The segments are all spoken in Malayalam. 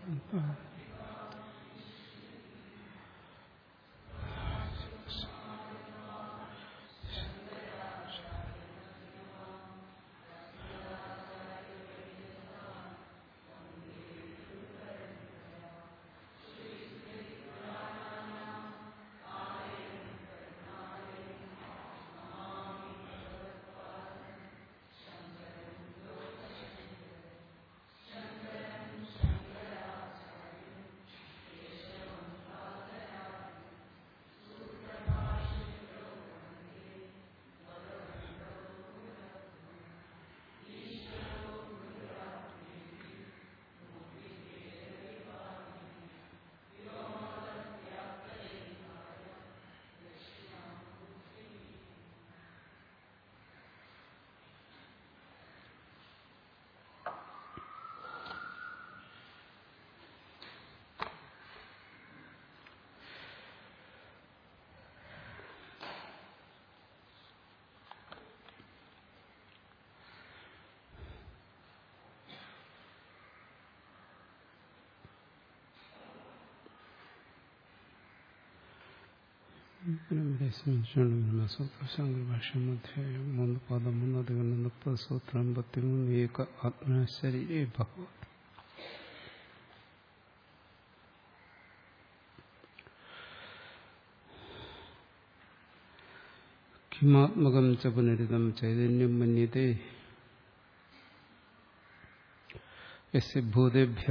ശങ്കരഭാഷ്യമധ്യായം മൂന്ന് പദം മൂന്ന് അധികം മുപ്പത് സൂത്രം അമ്പത്തിമൂന്ന് ഏക ആത്മശരീരേ ഭഗവത് കിമാത്മകം ച പുനരിതം ചൈതന്യം മന്യത്തെ യസ്യ ഭൂതേഭ്യ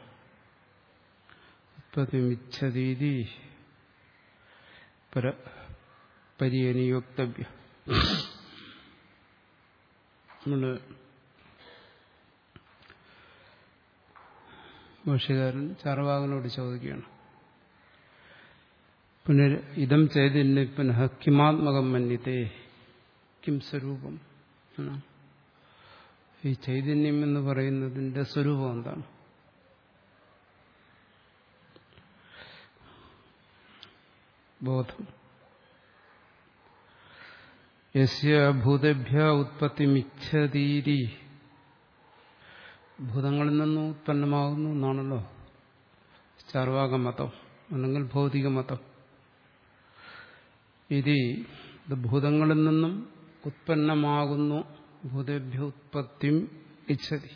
ഉത്പത്തിമിച്ഛതീതി പര പരിയനിയോക്തവ്യ നമ്മള് ഭാഷകാരൻ ചാർവാകനോട് ചോദിക്കുകയാണ് പുനർ ഇതം ചൈതന്യ പുനഃ കിമാത്മകം മന്യത്തെ കിം സ്വരൂപം ഈ ചൈതന്യം എന്ന് പറയുന്നതിന്റെ സ്വരൂപം എന്താണ് ബോധം യസ്യ ഭൂതഭ്യ ഉത്പത്തിമിച്ഛതീരി ഭൂതങ്ങളിൽ നിന്നും ഉത്പന്നമാകുന്നു എന്നാണല്ലോ ചാർവാക മതം അല്ലെങ്കിൽ ഭൗതിക മതം ഇത് ഇത് ഭൂതങ്ങളിൽ നിന്നും ഉത്പന്നമാകുന്നു ഭൂതഭ്യ ഉത്പത്തിം ഇച്ഛതി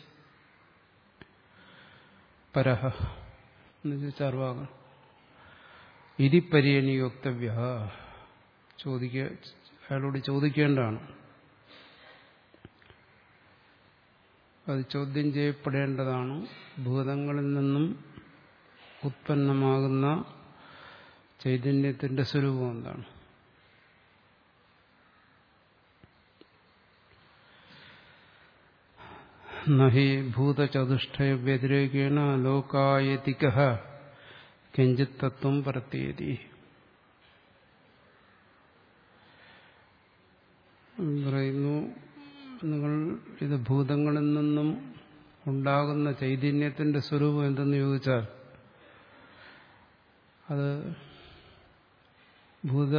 പരഹ എന്നുവെച്ചാൽ ചാർവാകൻ ഇതി പരിയണിയോക്തവ്യ ചോദിക്ക അയാളോട് ചോദിക്കേണ്ടതാണ് അത് ചോദ്യം ചെയ്യപ്പെടേണ്ടതാണ് ഭൂതങ്ങളിൽ നിന്നും ഉത്പന്നമാകുന്ന ചൈതന്യത്തിന്റെ സ്വരൂപം എന്താണ് നഹി ഭൂതചതുഷ്ടയ വ്യതിരേകേണ ലോകായതിക കിഞ്ചിത് തത്വം പ്രത്യേതി പറയുന്നു നിങ്ങൾ ഇത് ഭൂതങ്ങളിൽ നിന്നും ഉണ്ടാകുന്ന ചൈതന്യത്തിന്റെ സ്വരൂപം എന്തെന്ന് ചോദിച്ചാൽ അത് ഭൂത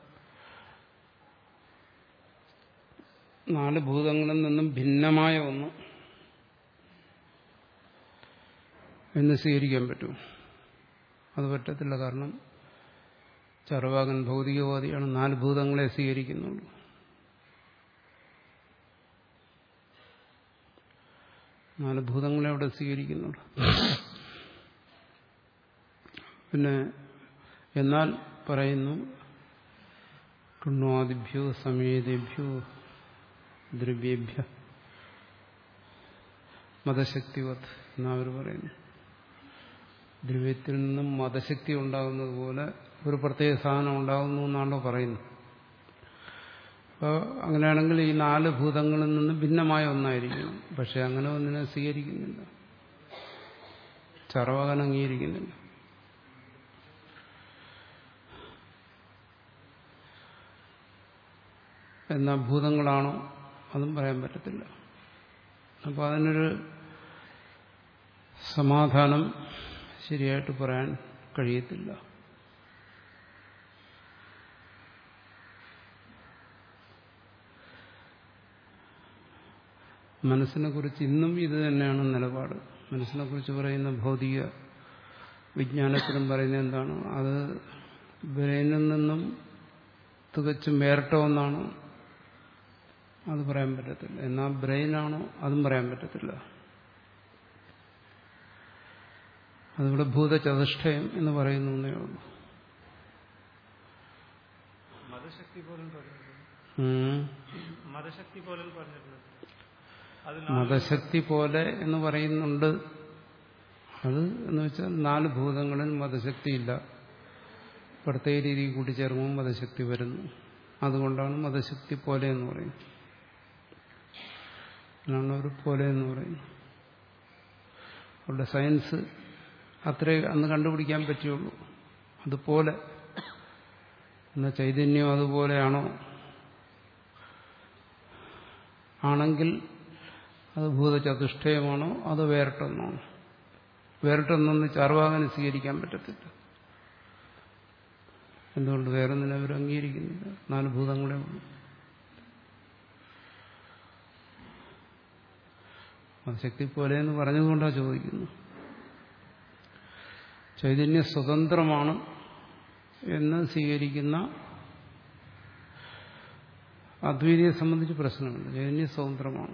നാല് ഭൂതങ്ങളിൽ നിന്നും ഭിന്നമായ ഒന്ന് എന്ന് സ്വീകരിക്കാൻ പറ്റും അത് പറ്റത്തില്ല കാരണം ചർവാകൻ ഭൗതികവാദിയാണ് നാല് ഭൂതങ്ങളെ സ്വീകരിക്കുന്നുള്ളൂ നാല് ഭൂതങ്ങളെ അവിടെ സ്വീകരിക്കുന്നുള്ളൂ പിന്നെ എന്നാൽ പറയുന്നു കൃണ്വാദിഭ്യോ സമേതേഭ്യോ ദ്രവ്യേഭ്യ മതശക്തിവത് എന്നവർ പറയുന്നു ദ്രവ്യത്തിൽ നിന്നും മതശക്തി ഉണ്ടാകുന്നത് പോലെ ഒരു പ്രത്യേക സാധനം ഉണ്ടാകുന്നു എന്നാണല്ലോ പറയുന്നത് അപ്പോൾ അങ്ങനെയാണെങ്കിൽ ഈ നാല് ഭൂതങ്ങളിൽ നിന്നും ഭിന്നമായ ഒന്നായിരിക്കണം പക്ഷെ അങ്ങനെ ഒന്നിനെ സ്വീകരിക്കുന്നില്ല ചർവകൻ അംഗീകരിക്കുന്നില്ല എന്നാ ഭൂതങ്ങളാണോ അതും പറയാൻ പറ്റത്തില്ല അപ്പോൾ അതിനൊരു സമാധാനം ശരിയായിട്ട് പറയാൻ കഴിയത്തില്ല മനസ്സിനെ കുറിച്ച് ഇന്നും ഇത് തന്നെയാണ് നിലപാട് മനസ്സിനെ കുറിച്ച് പറയുന്ന ഭൗതിക വിജ്ഞാനത്തിലും പറയുന്നത് എന്താണ് അത് ബ്രെയിനിൽ നിന്നും തികച്ചും വേറിട്ട ഒന്നാണ് അത് പറയാൻ പറ്റത്തില്ല എന്നാൽ ബ്രെയിനാണോ അതും പറയാൻ പറ്റത്തില്ല അതിവിടെ ഭൂതചതുഷ്ടയം എന്ന് പറയുന്നു എന്നേ ഉള്ളൂ മതശക്തി പോലും പറഞ്ഞിട്ടുണ്ട് ഉം. മതശക്തി പോലും പറഞ്ഞിട്ടുണ്ട് അത് മതശക്തി പോലെ എന്ന് പറയുന്നുണ്ട് അത് എന്ന് വെച്ചാൽ നാല് ഭൂതങ്ങളിൽ മതശക്തിയില്ല പ്രത്യേക രീതിയിൽ കൂട്ടിച്ചേർക്കുമ്പോൾ മതശക്തി വരുന്നു അതുകൊണ്ടാണ് മതശക്തി പോലെ എന്ന് പറയുന്നത് അതിനാണ് ഒരു പോലെ എന്ന് പറയുന്നത് അവരുടെ സയൻസ് അത്രേ അന്ന് കണ്ടുപിടിക്കാൻ പറ്റുള്ളൂ അതുപോലെ എന്നാൽ ചൈതന്യം അതുപോലെയാണോ ആണെങ്കിൽ അത് ഭൂതചതുഷ്ടയമാണോ അത് വേറിട്ടൊന്നാണോ വേറിട്ടൊന്നൊന്ന് ചാർവാകന് സ്വീകരിക്കാൻ പറ്റത്തില്ല എന്തുകൊണ്ട് വേറൊന്നിനെ അവർ അംഗീകരിക്കുന്നില്ല നാല് ഭൂതങ്ങളെ ഉള്ളൂ അത് ശക്തി പോലെ എന്ന് പറഞ്ഞതുകൊണ്ടാണ് ചോദിക്കുന്നു ചൈതന്യ സ്വതന്ത്രമാണ് എന്ന് സ്വീകരിക്കുന്ന അദ്വൈതിയെ സംബന്ധിച്ച് പ്രശ്നമുണ്ട് ചൈതന്യ സ്വതന്ത്രമാണ്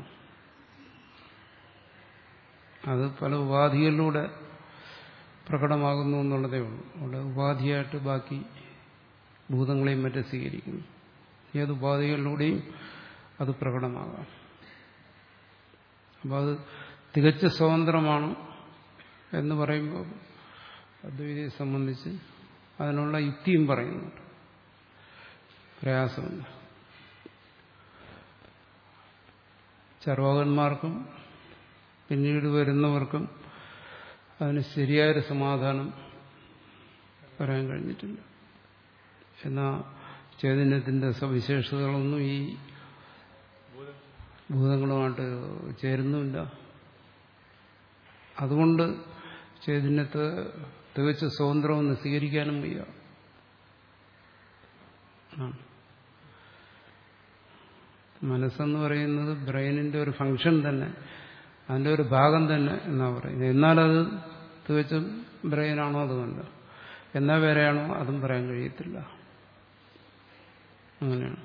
അത് പല ഉപാധികളിലൂടെ പ്രകടമാകുന്നു എന്നുള്ളതേ ഉള്ളൂ അവിടെ ഉപാധിയായിട്ട് ബാക്കി ഭൂതങ്ങളെയും മറ്റും സ്വീകരിക്കുന്നു ഏത് ഉപാധികളിലൂടെയും അത് പ്രകടമാകാം അപ്പോൾ അത് തികച്ച സ്വതന്ത്രമാണ് എന്ന് പറയുമ്പോൾ അദ്വൈതിയെ സംബന്ധിച്ച് അതിനുള്ള യുക്തിയും പറയുന്നുണ്ട് പ്രയാസമില്ല ചർവാകന്മാർക്കും പിന്നീട് വരുന്നവർക്കും അതിന് ശരിയായൊരു സമാധാനം പറയാൻ കഴിഞ്ഞിട്ടില്ല എന്നാൽ ചൈതന്യത്തിന്റെ സവിശേഷതകളൊന്നും ഈ ഭൂതങ്ങളുമായിട്ട് ചേരുന്നുമില്ല അതുകൊണ്ട് ചൈതന്യത്തെ തികച്ച് സ്വതന്ത്രമെന്ന് സ്വീകരിക്കാനും വയ്യ ആ. മനസ്സെന്ന് പറയുന്നത് ബ്രെയിനിന്റെ ഒരു ഫങ്ഷൻ തന്നെ അതിന്റെ ഒരു ഭാഗം തന്നെ എന്നാ പറയുന്നത് എന്നാലത് തികച്ചും ബ്രെയിനാണോ അതുമല്ല എന്നാ വേറെയാണോ അതും പറയാൻ കഴിയത്തില്ല അങ്ങനെയാണ്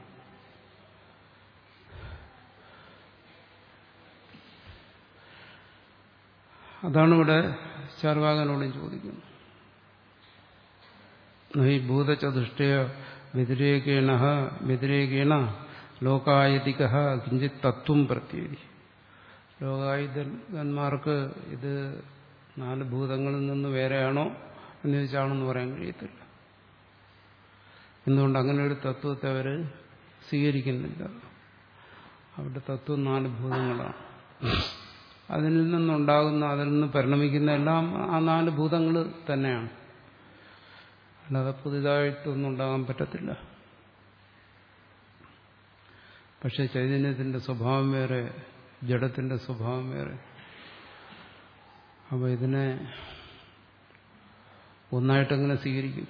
അതാണ് ഇവിടെ ചാർവാകനോടും ചോദിക്കുന്നത് ഈ ഭൂതചതുഷ്ടയ വ്യതിരേകേണ വ്യതിരേകേണ ലോകായതിക കിഞ്ചിത് തത്വം പ്രത്യേകി ലോകായുധന്മാർക്ക് ഇത് നാല് ഭൂതങ്ങളിൽ നിന്ന് വേറെയാണോ എന്ന് ചോദിച്ചാണെന്ന് പറയാൻ കഴിയത്തില്ല എന്തുകൊണ്ട് അങ്ങനെ ഒരു തത്വത്തെ അവർ സ്വീകരിക്കുന്നില്ല അവരുടെ തത്വം നാല് ഭൂതങ്ങളാണ് അതിൽ നിന്നുണ്ടാകുന്ന അതിൽ നിന്ന് പരിണമിക്കുന്ന എല്ലാം ആ നാല് ഭൂതങ്ങൾ തന്നെയാണ് അല്ലാതെ പുതിയതായിട്ടൊന്നും ഉണ്ടാകാൻ പറ്റത്തില്ല പക്ഷെ ചൈതന്യത്തിന്റെ സ്വഭാവം വേറെ ജഡത്തിന്റെ സ്വഭാവം വേറെ അപ്പൊ ഇതിനെ ഒന്നായിട്ടെങ്ങനെ സ്വീകരിക്കും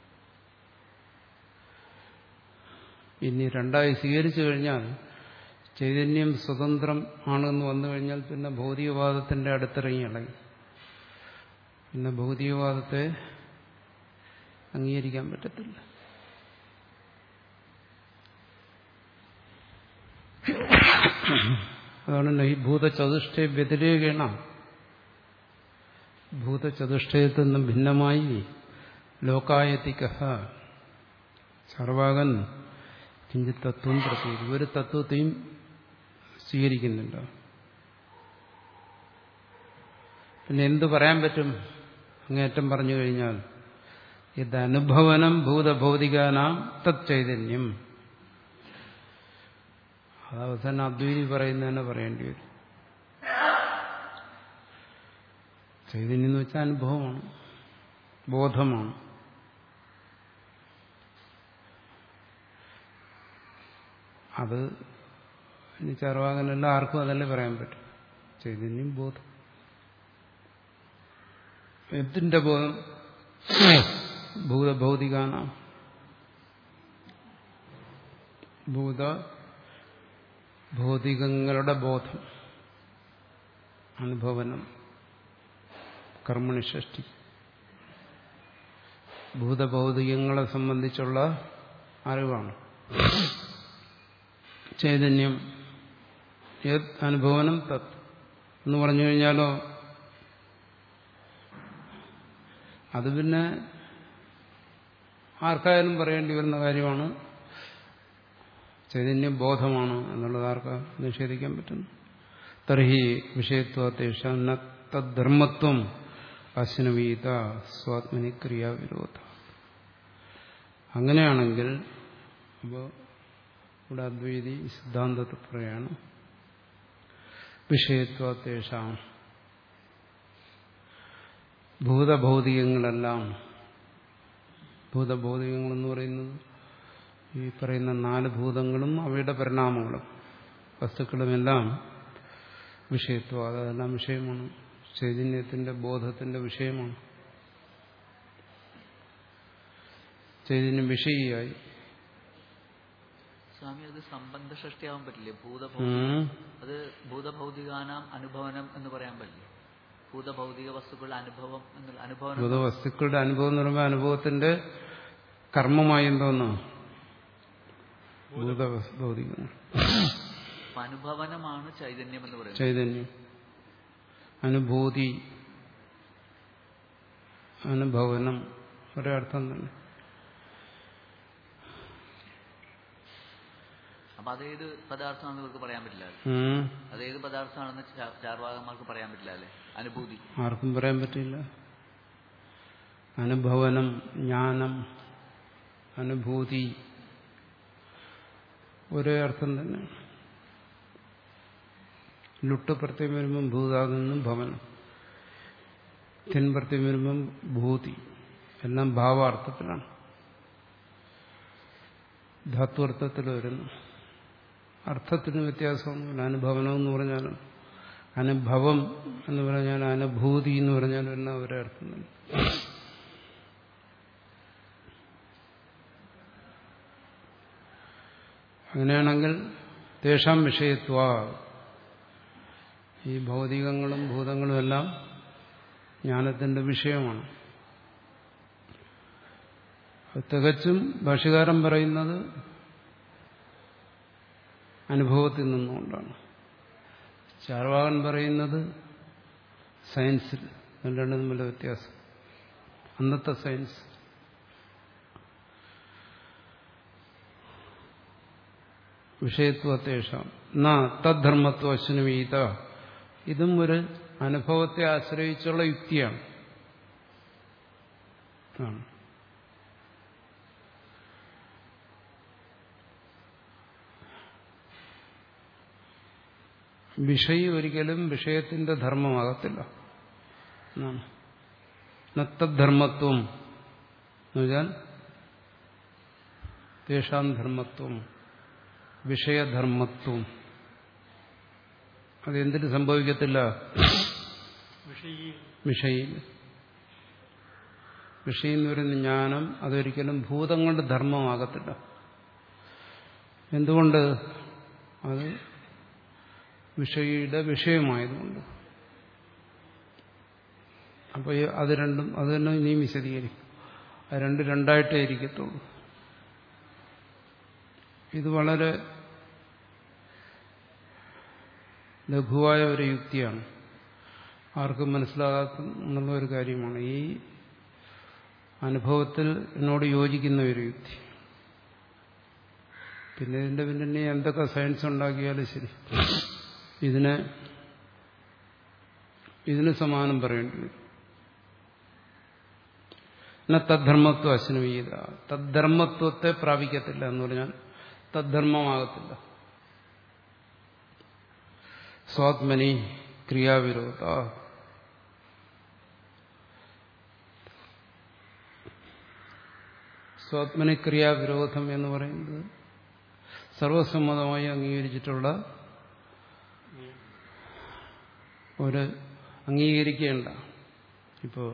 ഇനി രണ്ടായി സ്വീകരിച്ചു കഴിഞ്ഞാൽ ചൈതന്യം സ്വതന്ത്രം ആണെന്ന് വന്നു കഴിഞ്ഞാൽ പിന്നെ ഭൗതികവാദത്തിന്റെ അടുത്തിറങ്ങി ഇളകി പിന്നെ ഭൗതികവാദത്തെ അംഗീകരിക്കാൻ പറ്റത്തില്ല അതാണ് ഈ ഭൂതചതുഷ്ട വ്യതിരേകേണ ഭൂതചതുഷ്ടയത്തിൽ നിന്നും ഭിന്നമായി ലോകായതിക സർവാകൻ കിഞ്ചിത് തത്വം പ്രത്യേകിച്ച് ഒരു തത്വത്തെയും സ്വീകരിക്കുന്നില്ല പിന്നെ എന്തു പറയാൻ പറ്റും അങ്ങേറ്റം പറഞ്ഞു കഴിഞ്ഞാൽ ഇത് അനുഭവനം ഭൂതഭൗതികാനാം തച്ചൈതന്യം അത് അവസാനം അദ്വൈതി പറയുന്നതന്നെ പറയേണ്ടി വരും ചൈതന്യം എന്ന് വെച്ചാൽ അനുഭവമാണ് ബോധമാണ് അത് ഇനി ചർവാകനല്ല ആർക്കും അതല്ലേ പറയാൻ പറ്റും ചൈതന്യം ബോധം എന്തിന്റെ ബോധം ഭൂതഭൗതികാന ഭൂത ഭൗതികങ്ങളുടെ ബോധം അനുഭവനം കർമ്മണി ഷഷ്ടി ഭൂതഭൗതികങ്ങളെ സംബന്ധിച്ചുള്ള അറിവാണ് ചൈതന്യം യത് അനുഭവനം തത് എന്ന് പറഞ്ഞു കഴിഞ്ഞാലോ അത് പിന്നെ ആർക്കായാലും പറയേണ്ടി വരുന്ന കാര്യമാണ് ചൈതന്യം ബോധമാണ് എന്നുള്ളത് ആർക്കാ നിഷേധിക്കാൻ പറ്റുന്നു തർഹി വിഷയത്വത്തേഷ തദ്ധർമ്മത്വം അശ്നവീത സ്വാത്മനി ക്രിയാവിരോധ അങ്ങനെയാണെങ്കിൽ അപ്പോൾ ഇവിടെ അദ്വൈതി സിദ്ധാന്തത്തിൽ പറയാണ് വിഷയത്വത്തേഷാം ഭൂതഭൗതികങ്ങളെല്ലാം ഭൂതഭൗതികങ്ങളെന്ന് പറയുന്നത് ഈ പറയുന്ന നാല് ഭൂതങ്ങളും അവയുടെ പരിണാമങ്ങളും വസ്തുക്കളുമെല്ലാം വിഷയത്വം അതെല്ലാം വിഷയമാണ് ചൈതന്യത്തിന്റെ ബോധത്തിന്റെ വിഷയമാണ് ചൈതന്യം വിഷയിയായി സ്വാമി അത് സംബന്ധ സൃഷ്ടിയാവാൻ പറ്റില്ലേ ഭൂതഭൗ ഉം. അത് ഭൂതഭൗതികാനാം അനുഭവനം എന്ന് പറയാൻ പറ്റില്ലേ ഭൂതഭൗതിക വസ്തുക്കളുടെ അനുഭവം എന്നുള്ള അനുഭവനം ഭൂതവസ്തുക്കളുടെ അനുഭവം എന്ന് പറയുമ്പോൾ അനുഭവത്തിന്റെ കർമ്മമായി എന്തോന്നു ഭൂതഭൗതികങ്ങൾ അപ്പൊ അനുഭവനമാണ് ചൈതന്യം എന്ന് പറയുന്നത് ചൈതന്യം അനുഭൂതി അനുഭവനം ഒരേ അർത്ഥം തന്നെ അപ്പൊ അതേത് പദാർത്ഥമാണെന്ന് ഇവർക്ക് പറയാൻ പറ്റില്ല ഉം. അതേത് പദാർത്ഥമാണെന്ന് ചാ- ചാർവാകന്മാർക്ക് പറയാൻ പറ്റില്ല അല്ലെ അനുഭൂതി ആർക്കും പറയാൻ പറ്റില്ല അനുഭവനം ജ്ഞാനം അനുഭൂതി ഒരേ അർത്ഥം തന്നെ ലുട്ട് പ്രത്യം വരുമ്പം ഭൂതാകുന്നും ഭവനം തിൻ പ്രത്യം വരുമ്പം ഭൂതി എല്ലാം ഭാവാർത്ഥത്തിലാണ് ധാത്വർത്ഥത്തിൽ വരുന്നു അർത്ഥത്തിന് വ്യത്യാസമൊന്നുമില്ല അനുഭവനം എന്ന് പറഞ്ഞാലും അനുഭവം എന്ന് പറഞ്ഞാൽ അനുഭൂതി എന്ന് പറഞ്ഞാലും എല്ലാം ഒരേ അർത്ഥം തന്നെ അങ്ങനെയാണെങ്കിൽ തേഷാം വിഷയത്വ ഈ ഭൗതികങ്ങളും ഭൂതങ്ങളും എല്ലാം ജ്ഞാനത്തിന്റെ വിഷയമാണ് അത് തികച്ചും ഭാഷകാരൻ പറയുന്നത് അനുഭവത്തിൽ നിന്നുകൊണ്ടാണ് ചാർവാകൻ പറയുന്നത് സയൻസിൽ ഇത് രണ്ടും തമ്മിലുള്ള വ്യത്യാസം അന്നത്തെ സയൻസ് വിഷയത്വത്തേഷാം എന്നാ തദ്ധർമ്മത്വ അശ്വനമീത ഇതും ഒരു അനുഭവത്തെ ആശ്രയിച്ചുള്ള യുക്തിയാണ് ആണ്. വിഷയി ഒരിക്കലും വിഷയത്തിന്റെ ധർമ്മമാകത്തില്ല എന്നാണ് നത്തദ്ധർമ്മത്വം എന്ന് വെച്ചാൽ തേഷാം ധർമ്മത്വം വിഷയധർമ്മത്വം അതെന്തിന് സംഭവിക്കത്തില്ല വിഷയി വിഷയിൽ വിഷയം എന്ന് പറയുന്ന ജ്ഞാനം അതൊരിക്കലും ഭൂതങ്ങളുടെ ധർമ്മമാകത്തില്ല എന്തുകൊണ്ട് അത് വിഷയുടെ വിഷയമായതുകൊണ്ട് അപ്പോൾ ഈ അത് രണ്ടും അത് തന്നെ ഇനിയും വിശദീകരിക്കും അത് രണ്ട് രണ്ടായിട്ടേ ഇരിക്കത്തുള്ളൂ ഇത് വളരെ ലഘുവായ ഒരു യുക്തിയാണ് ആർക്കും മനസ്സിലാകാത്ത എന്നുള്ള ഒരു കാര്യമാണ് ഈ അനുഭവത്തിൽ എന്നോട് യോജിക്കുന്ന ഒരു യുക്തി പിന്നെ ഇതിന്റെ പിന്നെ എന്തൊക്കെ സയൻസ് ഉണ്ടാക്കിയാലും ശരി ഇതിനെ ഇതിന് സമാനം പറയേണ്ടി വരും എന്നാ തദ്ധർമ്മത്വം അശ്നവീത തദ്ധർമ്മത്വത്തെ പ്രാപിക്കത്തില്ല എന്ന് പറഞ്ഞാൽ തദ്ധർമ്മമാകത്തില്ല സ്വാത്മനി ക്രിയാവിരോധ സ്വാത്മനി ക്രിയാവിരോധം എന്ന് പറയുന്നത് സർവസമ്മതമായി അംഗീകരിച്ചിട്ടുള്ള ഒരു അംഗീകരിക്കേണ്ട ഇപ്പോൾ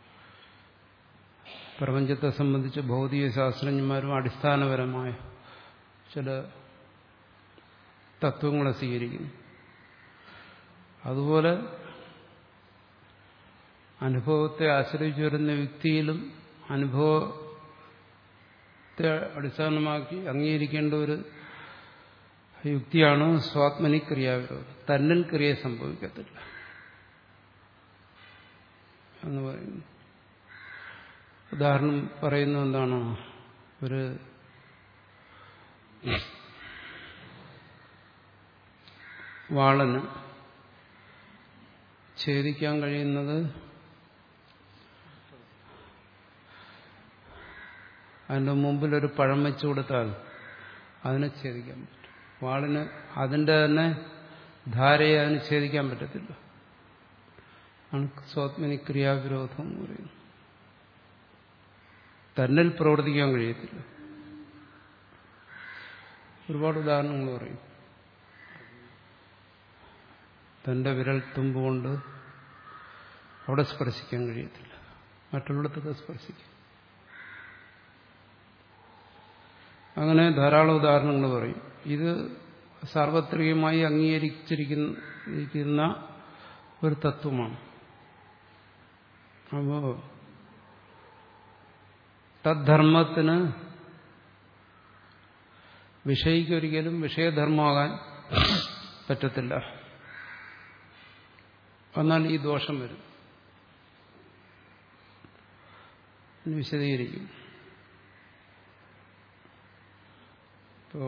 പ്രപഞ്ചത്തെ സംബന്ധിച്ച് ഭൗതിക ശാസ്ത്രജ്ഞന്മാരും അടിസ്ഥാനപരമായ ചില തത്വങ്ങളെ സ്വീകരിക്കുന്നു അതുപോലെ അനുഭവത്തെ ആശ്രയിച്ചു വരുന്ന വ്യക്തിയിലും അനുഭവത്തെ അടിസ്ഥാനമാക്കി അംഗീകരിക്കേണ്ട ഒരു യുക്തിയാണ് സ്വാത്മനി ക്രിയാവിരോധം തന്നിൽ ക്രിയ സംഭവിക്കത്തില്ല എന്ന് പറയുന്നു ഉദാഹരണം പറയുന്നത് എന്താണ് ഒരു വാളന് ഛേദിക്കാൻ കഴിയുന്നത് അതിന്റെ മുമ്പിൽ ഒരു പഴം വെച്ചു കൊടുത്താൽ അതിനെ ഛേദിക്കാൻ പറ്റും വാളിന് അതിന്റെ തന്നെ ധാരയെ അതിന് ഛേദിക്കാൻ പറ്റത്തില്ല ആണ് സ്വാത്മനി ക്രിയാവിരോധം എന്ന് പറയുന്നത് തന്നിൽ പ്രവർത്തിക്കാൻ കഴിയത്തില്ല ഒരുപാട് ഉദാഹരണങ്ങൾ പറയും തന്റെ വിരൽ തുമ്പുകൊണ്ട് അവിടെ സ്പർശിക്കാൻ കഴിയത്തില്ല മറ്റുള്ളിടത്തൊക്കെ സ്പർശിക്കും അങ്ങനെ ധാരാളം ഉദാഹരണങ്ങൾ പറയും ഇത് സാർവത്രികമായി അംഗീകരിച്ചിരിക്കുന്ന ഒരു തത്വമാണ് അപ്പോ തദ്ധർമ്മത്തിന് വിഷയിക്കൊരിക്കലും വിഷയധർമ്മമാകാൻ പറ്റത്തില്ല എന്നാൽ ഈ ദോഷം വരും ഇനി വിശദീകരിക്കും ഇപ്പോ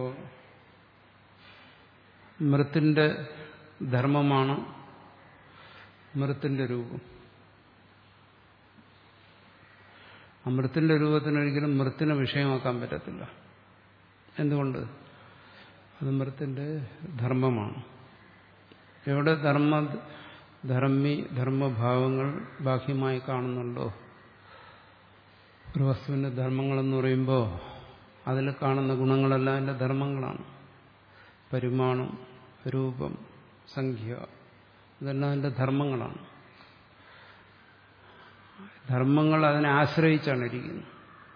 മൃത്തിന്റെ ധർമ്മമാണ് മൃത്തിന്റെ രൂപം അമൃത്തിന്റെ രൂപത്തിനൊരിക്കലും മൃത്തിനെ വിഷയമാക്കാൻ പറ്റത്തില്ല എന്തുകൊണ്ട് അത് മൃത്തിന്റെ ധർമ്മമാണ് എവിടെ ധർമ്മ ധർമ്മി ധർമ്മഭാവങ്ങൾ ബാഹ്യമായി കാണുന്നുണ്ടോ ഒരു വസ്തുവിന്റെ ധർമ്മങ്ങളെന്ന് പറയുമ്പോൾ അതിൽ കാണുന്ന ഗുണങ്ങളെല്ലാം അതിന്റെ ധർമ്മങ്ങളാണ് പരിമാണം രൂപം സംഖ്യ ഇതെല്ലാം അതിന്റെ ധർമ്മങ്ങളാണ് ധർമ്മങ്ങൾ അതിനെ ആശ്രയിച്ചാണ് ഇരിക്കുന്നത്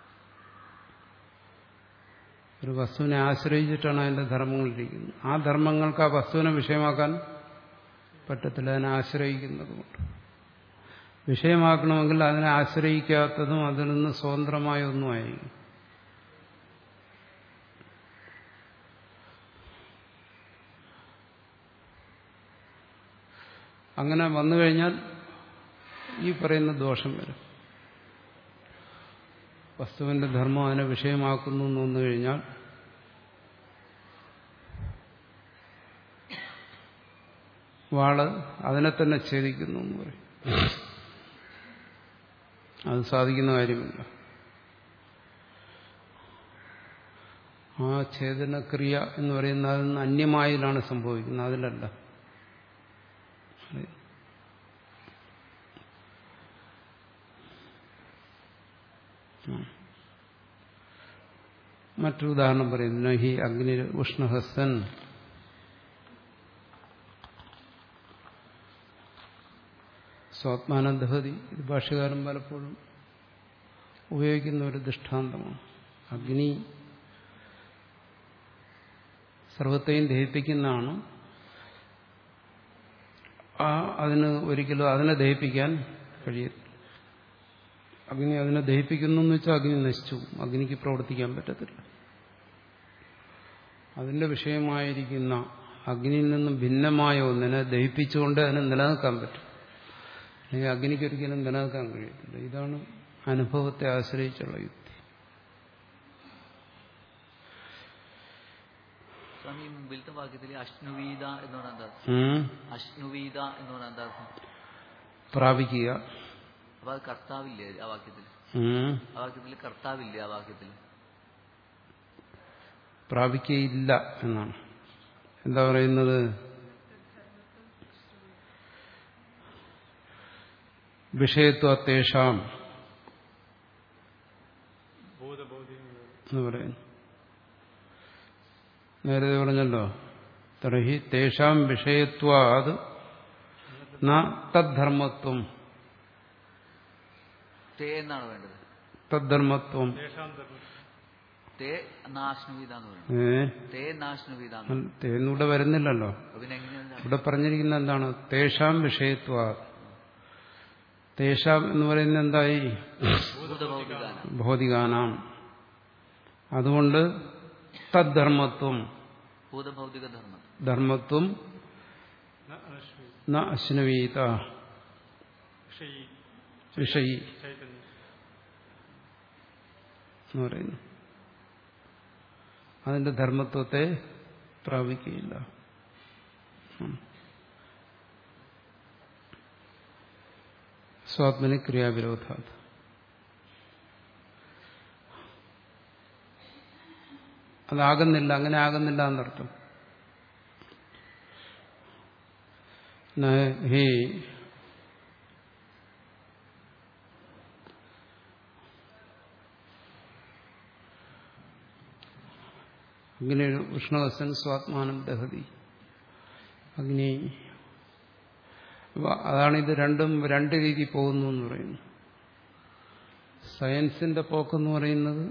ഒരു വസ്തുവിനെ ആശ്രയിച്ചിട്ടാണ് അതിന്റെ ധർമ്മങ്ങൾ ഇരിക്കുന്നത് ആ ധർമ്മങ്ങൾക്ക് ആ വസ്തുവിനെ വിഷയമാക്കാൻ പറ്റത്തില്ല അതിനെ ആശ്രയിക്കുന്നത് കൊണ്ട് വിഷയമാക്കണമെങ്കിൽ അതിനെ ആശ്രയിക്കാത്തതും അതിൽ നിന്ന് സ്വതന്ത്രമായ ഒന്നുമായിരിക്കും അങ്ങനെ വന്നു കഴിഞ്ഞാൽ ഈ പറയുന്ന ദോഷം വരും വസ്തുവിന്റെ ധർമ്മം അതിനെ വിഷയമാക്കുന്നു എന്ന് വന്നു കഴിഞ്ഞാൽ വാള് അതിനെ തന്നെ ഛേദിക്കുന്നു എന്ന് പറയും അത് സാധിക്കുന്ന കാര്യമില്ല ആ ഛേദനക്രിയ എന്ന് പറയുന്നത് അതിൽ നിന്ന് അന്യമായതിലാണ് സംഭവിക്കുന്നത് അതിലല്ല മറ്റൊരു ഉദാഹരണം പറയുന്നു നഹി അഗ്നി ഉഷ്ണഹസ്തൻ സ്വാത്മാനന്ദഹതി ഇത് ഭാഷകാരൻ പലപ്പോഴും ഉപയോഗിക്കുന്ന ഒരു ദൃഷ്ടാന്തമാണ് അഗ്നി സർവത്തെയും ദഹിപ്പിക്കുന്നതാണ് ആ അതിന് ഒരിക്കലും അതിനെ ദഹിപ്പിക്കാൻ കഴിയും അഗ്നി അതിനെ ദഹിപ്പിക്കുന്നു എന്ന് വെച്ചാൽ അഗ്നി നശിച്ചു അഗ്നിക്ക് പ്രവർത്തിക്കാൻ പറ്റത്തില്ല അതിന്റെ വിഷയമായിരിക്കുന്ന അഗ്നിയിൽ നിന്നും ഭിന്നമായ ഒന്നിനെ ദഹിപ്പിച്ചുകൊണ്ട് അതിനെ നിലനിൽക്കാൻ പറ്റും അല്ലെങ്കിൽ അഗ്നിക്ക് ഒരിക്കലും നിലനിൽക്കാൻ കഴിയത്തില്ല ഇതാണ് അനുഭവത്തെ ആശ്രയിച്ചുള്ള യുക്തി സ്വാമി ഈ മുമ്പിലത്തെ വാക്യത്തിൽ അഷ്ണുവീത എന്ന് പറഞ്ഞാൽ എന്താ ഉം. അഷ്ണുവീത എന്ന് പറഞ്ഞാൽ എന്താ അർത്ഥം പ്രാപിക്കുക അപ്പൊ അത് കർത്താവില്ലേ ആ വാക്യത്തിൽ ഉം. ആ വാക്യത്തിൽ കർത്താവില്ലേ ആ വാക്യത്തിൽ പ്രാപിക്കയില്ല എന്നാണ് എന്താ പറയുന്നത് വിഷയത്വത്തേഷാം ബോധബോധ്യങ്ങൾ എന്ന് പറയുന്നു നേരത്തെ പറഞ്ഞല്ലോ തർഹി തേഷാം വിഷയത്വാത് ന തദ്ധർമ്മത്വം തേ എന്നാണ് വേണ്ടത് തദ്ധർമ്മത്വം ദേശാന്തരം തേ നാശ്നുവീത എന്ന് പറയുന്നത് ഏ തേ നാശ്നുവീത എന്ന് പറയുന്നത്. തേന്നിവിടെ വരുന്നില്ലല്ലോ അപ്പൊ പിന്നെ എങ്ങനെയാണ് ഇവിടെ പറഞ്ഞിരിക്കുന്ന എന്താണ് തേഷാം വിഷയത്വ തേഷാം എന്ന് പറയുന്നത് എന്തായി ഭൂതഭൗതികാനാം ഭൗതികാനാം അതുകൊണ്ട് തദ്ധർമ്മത്വം ഭൂതഭൗതിക ധർമ്മം ധർമ്മത്വം न अनश्वी ന അശ്നവീത विषयी വിഷയി चैतन्य എന്ന് പറയുന്നു അതിന്റെ ധർമ്മത്വത്തെ പ്രാപിക്കുകയില്ല ഉം. സ്വാത്മനി ക്രിയാവിരോധാത് അതാകുന്നില്ല അങ്ങനെ ആകുന്നില്ല എന്നർത്ഥം ന ഹി അഗ്നി ഉഷ്ണവസൻ സ്വാത്മാനം ദഹതി അഗ്നി അപ്പൊ അതാണ് ഇത് രണ്ടും രണ്ട് രീതി പോകുന്നു എന്ന് പറയുന്നു സയൻസിന്റെ പോക്കെന്ന് പറയുന്നത്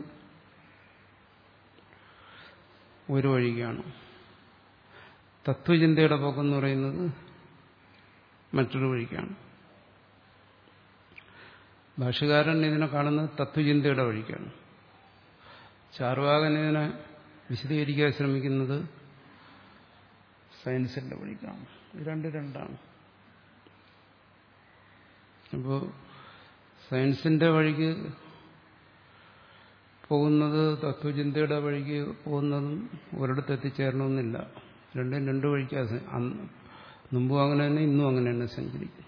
ഒരു വഴിക്കാണ് തത്വചിന്തയുടെ പോക്കെന്ന് പറയുന്നത് മറ്റൊരു വഴിക്കാണ് ഭാഷകാരൻ ഇതിനെ കാണുന്നത് തത്വചിന്തയുടെ വഴിക്കാണ് ചാർവാകൻ ഇതിനെ വിശദീകരിക്കാൻ ശ്രമിക്കുന്നത് സയൻസിന്റെ വഴിക്കാണ് ഇത് രണ്ട് രണ്ടാണ് അപ്പോൾ സയൻസിന്റെ വഴിക്ക് പോകുന്നത് തത്വചിന്തയുടെ വഴിക്ക് പോകുന്നതും ഒരിടത്ത് എത്തിച്ചേരണമെന്നില്ല രണ്ടും രണ്ടു വഴിക്കാ സ- അന്ന് മുമ്പും അങ്ങനെ തന്നെ ഇന്നും അങ്ങനെ തന്നെ സഞ്ചരിക്കും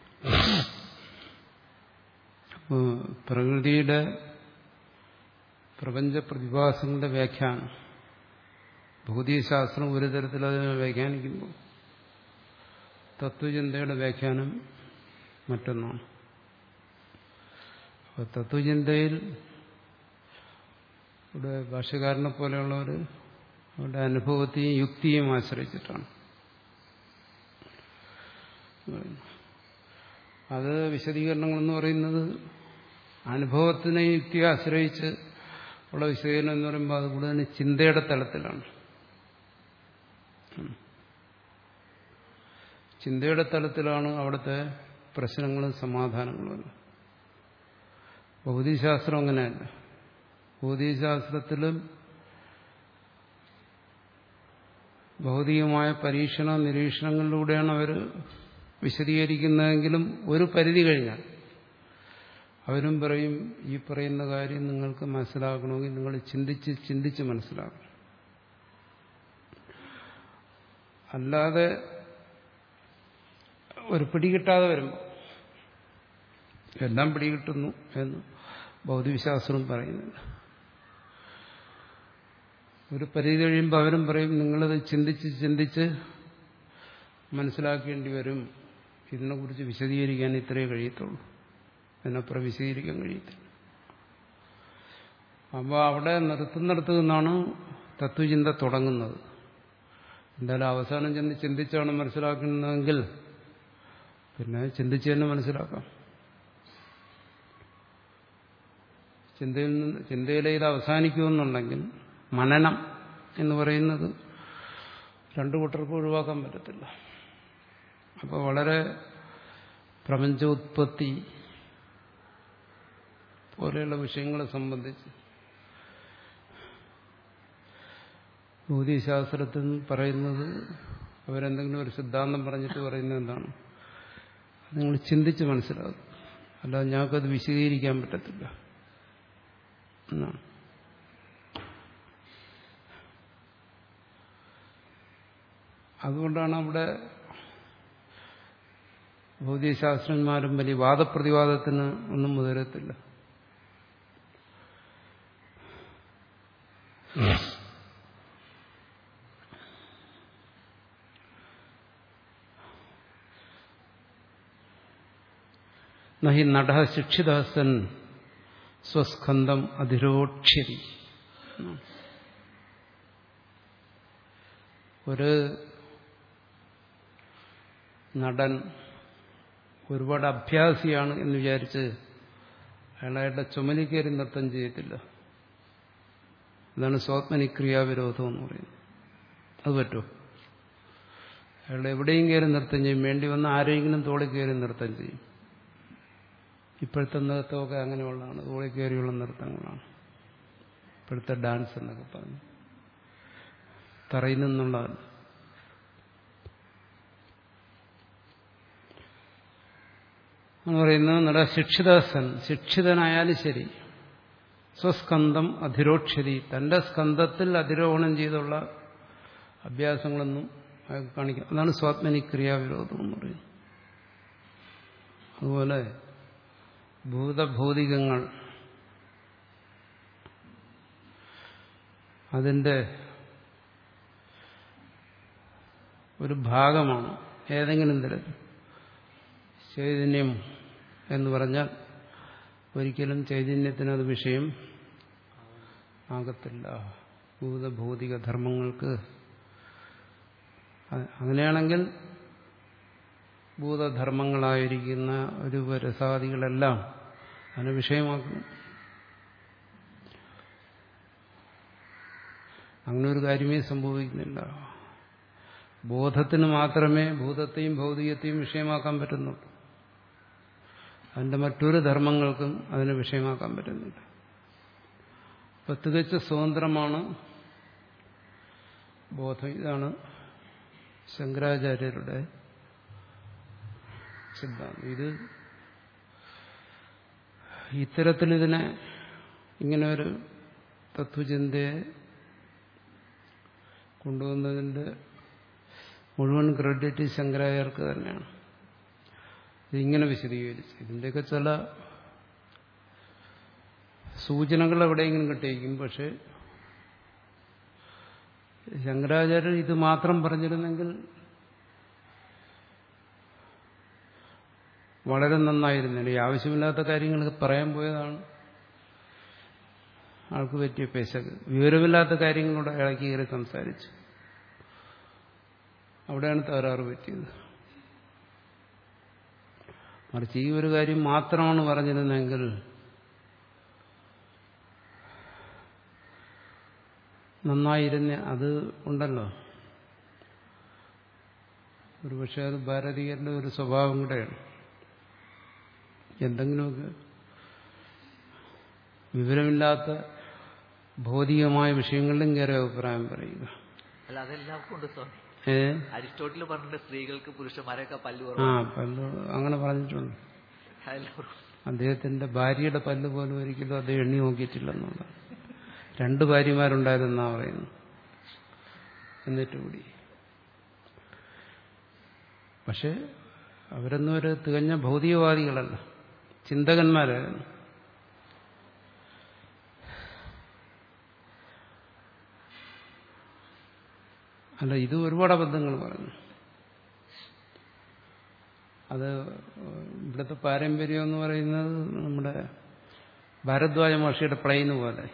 അപ്പോൾ പ്രകൃതിയുടെ പ്രപഞ്ച പ്രതിഭാസങ്ങളുടെ വ്യാഖ്യാനം ഭൗതികശാസ്ത്രം ഒരു തരത്തിൽ അതിനെ വ്യാഖ്യാനിക്കുമ്പോൾ തത്വചിന്തയുടെ വ്യാഖ്യാനം മറ്റൊന്നാണ് അപ്പോൾ തത്വചിന്തയിൽ ഇവിടെ ഭാഷകാരനെ പോലെയുള്ളവർ അവരുടെ അനുഭവത്തെയും യുക്തിയും ആശ്രയിച്ചിട്ടാണ് അത് വിശദീകരണങ്ങളെന്ന് പറയുന്നത് അനുഭവത്തിനെ യുക്തിയെ ആശ്രയിച്ച് ഉള്ള വിശദീകരണം എന്ന് പറയുമ്പോൾ അത് കൂടുതൽ ചിന്തയുടെ തലത്തിലാണ് ചിന്തയുടെ തലത്തിലാണ് അവിടുത്തെ പ്രശ്നങ്ങളും സമാധാനങ്ങളും എല്ലാം. ഭൗതികശാസ്ത്രം അങ്ങനെയല്ല ഭൗതികശാസ്ത്രത്തിലും ഭൗതികമായ പരീക്ഷണ നിരീക്ഷണങ്ങളിലൂടെയാണ് അവർ വിശദീകരിക്കുന്നതെങ്കിലും ഒരു പരിധി കഴിഞ്ഞാൽ അവരും പറയും ഈ പറയുന്ന കാര്യം നിങ്ങൾക്ക് മനസ്സിലാക്കണമെങ്കിൽ നിങ്ങൾ ചിന്തിച്ച് ചിന്തിച്ച് മനസ്സിലാക്കണം അല്ലാതെ ഒരു പിടികിട്ടാതെ വരുമ്പോൾ എല്ലാം പിടികിട്ടുന്നു എന്ന് ഭൗതികശാസ്ത്രം പറയുന്നില്ല ഒരു പരിധി കഴിയുമ്പോൾ അവരും പറയും നിങ്ങളത് ചിന്തിച്ച് ചിന്തിച്ച് മനസ്സിലാക്കേണ്ടി വരും ഇതിനെക്കുറിച്ച് വിശദീകരിക്കാൻ ഇത്രയേ കഴിയത്തുള്ളൂ അതിനപ്പുറം വിശദീകരിക്കാൻ കഴിയത്തില്ല അപ്പോൾ അവിടെ നിർത്തുന്നിടത്ത് നിന്നാണ് തത്വചിന്ത തുടങ്ങുന്നത് എന്തായാലും അവസാനം ചെന്ന് ചിന്തിച്ചാണ് മനസ്സിലാക്കുന്നതെങ്കിൽ പിന്നെ ചിന്തിച്ച് തന്നെ മനസ്സിലാക്കാം ചിന്തയിൽ നിന്ന് ചിന്തയിലെ ഇത് അവസാനിക്കുമെന്നുണ്ടെങ്കിൽ മനനം എന്ന് പറയുന്നത് രണ്ടു കൂട്ടർക്കും ഒഴിവാക്കാൻ പറ്റത്തില്ല അപ്പോൾ വളരെ പ്രപഞ്ചോത്പത്തി പോലെയുള്ള വിഷയങ്ങളെ സംബന്ധിച്ച് ഭൗതികശാസ്ത്രത്തിൽ പറയുന്നത് അവരെന്തെങ്കിലും ഒരു സിദ്ധാന്തം പറഞ്ഞിട്ട് പറയുന്നത് എന്താണ് നിങ്ങൾ ചിന്തിച്ച് മനസ്സിലാകും അല്ലാതെ ഞങ്ങൾക്കത് വിശദീകരിക്കാൻ പറ്റത്തില്ല എന്നാണ് അതുകൊണ്ടാണ് അവിടെ ഭൗതികശാസ്ത്രന്മാരും വലിയ വാദപ്രതിവാദത്തിന് ഒന്നും മുതിരത്തില്ല നഹി നട ശിക്ഷിതസൻ സ്വസ്കന്ധം അധിരോക്ഷ്യതി ഒരു നടൻ ഒരുപാട് അഭ്യാസിയാണ് എന്ന് വിചാരിച്ച് അയാളുടെ ചുമലി കയറി നൃത്തം ചെയ്യത്തില്ല അതാണ് സ്വാത്മനിക്രിയാവിരോധം എന്ന് പറയുന്നത് അത് പറ്റുമോ അയാൾ എവിടെയും കയറി നൃത്തം ചെയ്യും വേണ്ടി വന്ന ആരെങ്കിലും തോളിൽ കയറി നൃത്തം ചെയ്യും ഇപ്പോഴത്തെ നൃത്തമൊക്കെ അങ്ങനെയുള്ളതാണ് ഓളി കയറിയുള്ള നൃത്തങ്ങളാണ് ഇപ്പോഴത്തെ ഡാൻസ് എന്നൊക്കെ പറഞ്ഞു തറയിൽ നിന്നുള്ളതല്ല എന്ന് പറയുന്നത് നല്ല ശിക്ഷിതസൻ ശിക്ഷിതനായാലും ശരി സ്വസ്കന്ധം അധിരോക്ഷരി തന്റെ സ്കന്ധത്തിൽ അധിരോഹണം ചെയ്തുള്ള അഭ്യാസങ്ങളൊന്നും അയാൾക്ക് കാണിക്കാം അതാണ് സ്വാത്മനി ക്രിയാവിരോധം എന്ന് പറയുന്നത് അതുപോലെ ഭൂതഭൗതികങ്ങൾ അതിന്റെ ഒരു ഭാഗമാണ് ഏതെങ്കിലും തരത്തിൽ ചൈതന്യം എന്ന് പറഞ്ഞാൽ ഒരിക്കലും ചൈതന്യത്തിന് അത് വിഷയം ആകത്തില്ല ഭൂതഭൗതിക ധർമ്മങ്ങൾക്ക് അങ്ങനെയാണെങ്കിൽ ഭൂതധർമ്മങ്ങളായിരിക്കുന്ന രൂപരസാദികളെല്ലാം അതിനെ വിഷയമാക്കും അങ്ങനെ ഒരു കാര്യമേ സംഭവിക്കുന്നില്ല ബോധത്തിന് മാത്രമേ ഭൂതത്തെയും ഭൗതികത്തെയും വിഷയമാക്കാൻ പറ്റുന്നുള്ളൂ അതിന്റെ മറ്റൊരു ധർമ്മങ്ങൾക്കും അതിനെ വിഷയമാക്കാൻ പറ്റുന്നില്ല അപ്പൊ തികച്ച സ്വതന്ത്രമാണ് ബോധം ഇതാണ് ശങ്കരാചാര്യരുടെ സിദ്ധാന്തം ഇത് ഇത്തരത്തിൽ ഇതിനെ ഇങ്ങനെ ഒരു തത്വചിന്തയെ കൊണ്ടുവന്നതിന്റെ മുഴുവൻ ക്രെഡിറ്റ് ശങ്കരാചാര്യർക്ക് തന്നെയാണ് ഇതിങ്ങനെ വിശദീകരിച്ചു ഇതിന്റെയൊക്കെ ചില സൂചനകൾ എവിടെയെങ്കിലും കിട്ടിയിരിക്കും പക്ഷെ ശങ്കരാചാര്യർ ഇത് മാത്രം പറഞ്ഞിരുന്നെങ്കിൽ വളരെ നന്നായിരുന്നില്ല ഈ ആവശ്യമില്ലാത്ത കാര്യങ്ങളൊക്കെ പറയാൻ പോയതാണ് ആൾക്ക് പറ്റിയ പേശക് വിവരമില്ലാത്ത കാര്യങ്ങളോട് ഇളക്കി കയറി സംസാരിച്ചു അവിടെയാണ് തകരാറ് പറ്റിയത് മറിച്ച് ഈ ഒരു കാര്യം മാത്രമാണ് പറഞ്ഞിരുന്നെങ്കിൽ നന്നായിരുന്ന അത് ഉണ്ടല്ലോ ഒരു പക്ഷെ അത് ഭാരതീയരുടെ ഒരു സ്വഭാവം കൂടെയാണ് എന്തെങ്കിലുമൊക്കെ വിവരമില്ലാത്ത ഭൗതികമായ വിഷയങ്ങളിലും കയറി അഭിപ്രായം പറയുക അല്ല അതെല്ലാവർക്കും ഉണ്ട് സ്വാമി ഏ അരിസ്റ്റോട്ടിൽ പറഞ്ഞിട്ട് സ്ത്രീകൾക്ക് പുരുഷന്മാരെയൊക്കെ പല്ല് ആ കുറവാണ് പല്ല് അങ്ങനെ പറഞ്ഞിട്ടുണ്ട് എല്ലാവർക്കും അദ്ദേഹത്തിന്റെ ഭാര്യയുടെ പല്ല് പോലും ഒരിക്കലും അദ്ദേഹം എണ്ണി നോക്കിയിട്ടില്ലെന്നുള്ള രണ്ട് ഭാര്യമാരുണ്ടായിരുന്നാ പറയുന്നു എന്നിട്ട് കൂടി പക്ഷെ അവരൊന്നും ഒരു തികഞ്ഞ ഭൗതികവാദികളല്ല ചിന്തകന്മാരായിരുന്നു അല്ല ഇത് ഒരുപാട് അബദ്ധങ്ങൾ പറഞ്ഞു അത് ഇവിടുത്തെ പാരമ്പര്യം എന്ന് പറയുന്നത് നമ്മുടെ ഭാരദ്വാജ മഹർഷിയുടെ പ്ലെയിന് പോലെ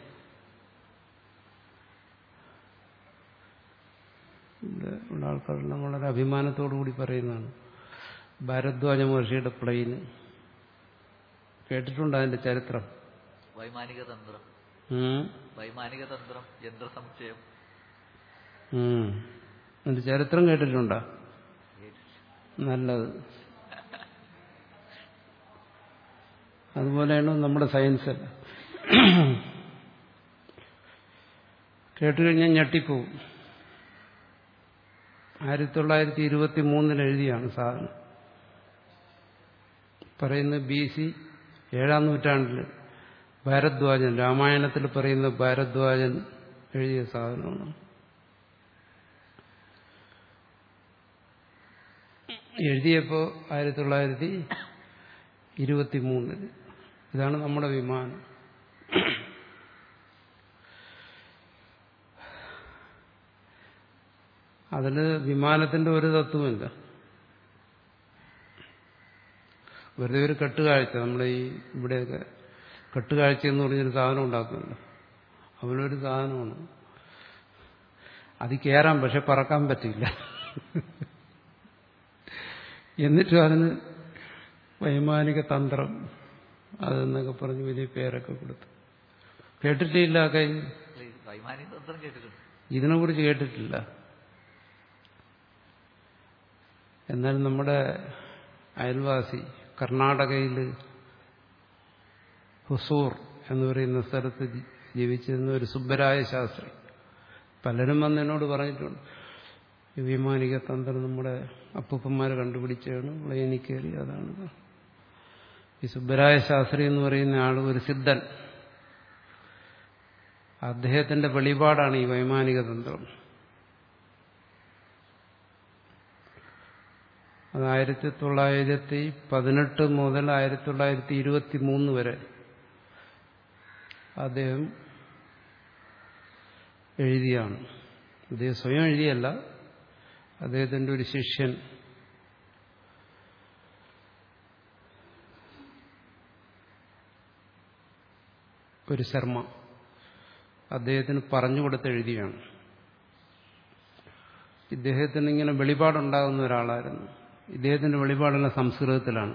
ഇവിടെ ഉള്ള ആൾക്കാരെല്ലാം വളരെ അഭിമാനത്തോടു കൂടി പറയുന്നതാണ് ഭാരദ്വാജ മഹർഷിയുടെ പ്ലെയിന് കേട്ടിട്ടുണ്ട് അതിന്റെ ചരിത്രം വൈമാനിക തന്ത്രം ഉം. വൈമാനിക തന്ത്രം യന്ത്രസമുച്ചയം ഉം. അതിന്റെ ചരിത്രം കേട്ടിട്ടുണ്ടോ നല്ലത് അതുപോലെയാണ് നമ്മുടെ സയൻസ് കേട്ടുകഴിഞ്ഞാൽ ഞെട്ടിപ്പോവും ആയിരത്തി തൊള്ളായിരത്തി ഇരുപത്തി മൂന്നിൽ എഴുതിയാണ് സാധനം പറയുന്നത് ബി സി ഏഴാം നൂറ്റാണ്ടിൽ ഭാരദ്വാജൻ രാമായണത്തിൽ പറയുന്ന ഭാരദ്വാജൻ എഴുതിയ സാധനമാണ് എഴുതിയപ്പോൾ ആയിരത്തി തൊള്ളായിരത്തി ഇരുപത്തി മൂന്നിൽ ഇതാണ് നമ്മുടെ വിമാനം അതിൽ വിമാനത്തിന്റെ ഒരു തത്വമില്ല വെറുതെ ഒരു കെട്ടുകാഴ്ച നമ്മുടെ ഈ ഇവിടെയൊക്കെ കെട്ടുകാഴ്ച എന്ന് പറഞ്ഞൊരു സാധനം ഉണ്ടാക്കുമല്ലോ അവനൊരു സാധനമാണ് അത് കയറാൻ പക്ഷെ പറക്കാൻ പറ്റില്ല എന്നിട്ടും അതിന് വൈമാനിക തന്ത്രം അതെന്നൊക്കെ പറഞ്ഞ് വലിയ പേരൊക്കെ കൊടുത്തു കേട്ടിട്ടില്ല കൈ അല്ല, ഈ വൈമാനിക തന്ത്രം കേട്ടിട്ടുണ്ട് ഇതിനെക്കുറിച്ച് കേട്ടിട്ടില്ല എന്നാൽ നമ്മുടെ അയൽവാസി കർണാടകയിൽ ഹുസൂർ എന്ന് പറയുന്ന സ്ഥലത്ത് ജി- ജീവിച്ചിരുന്ന ഒരു സുബ്ബരായ ശാസ്ത്രി പലരും വന്ന് എന്നോട് പറഞ്ഞിട്ടുണ്ട് ഈ വൈമാനിക തന്ത്രം നമ്മുടെ അപ്പൂപ്പന്മാർ കണ്ടുപിടിച്ചാണ് പ്ലെയിനിൽ കയറി അതാണ് ഇത്. ഈ സുബ്ബരായ ശാസ്ത്രി എന്ന് പറയുന്ന ആൾ ഒരു സിദ്ധൻ അദ്ദേഹത്തിന്റെ വെളിപാടാണ് ഈ വൈമാനിക തന്ത്രം അത് ആയിരത്തി തൊള്ളായിരത്തി പതിനെട്ട് മുതൽ ആയിരത്തി തൊള്ളായിരത്തി ഇരുപത്തി മൂന്ന് വരെ അദ്ദേഹം എഴുതിയാണ് അദ്ദേഹം സ്വയം എഴുതിയല്ല അദ്ദേഹത്തിൻ്റെ ഒരു ശിഷ്യൻ ഒരു ശർമ്മ അദ്ദേഹത്തിന് പറഞ്ഞു കൊടുത്ത് എഴുതിയാണ് ഇദ്ദേഹത്തിന് ഇങ്ങനെ വെളിപാടുണ്ടാകുന്ന ഒരാളായിരുന്നു ഇദ്ദേഹത്തിന്റെ വെളിപാടെല്ലാം സംസ്കൃതത്തിലാണ്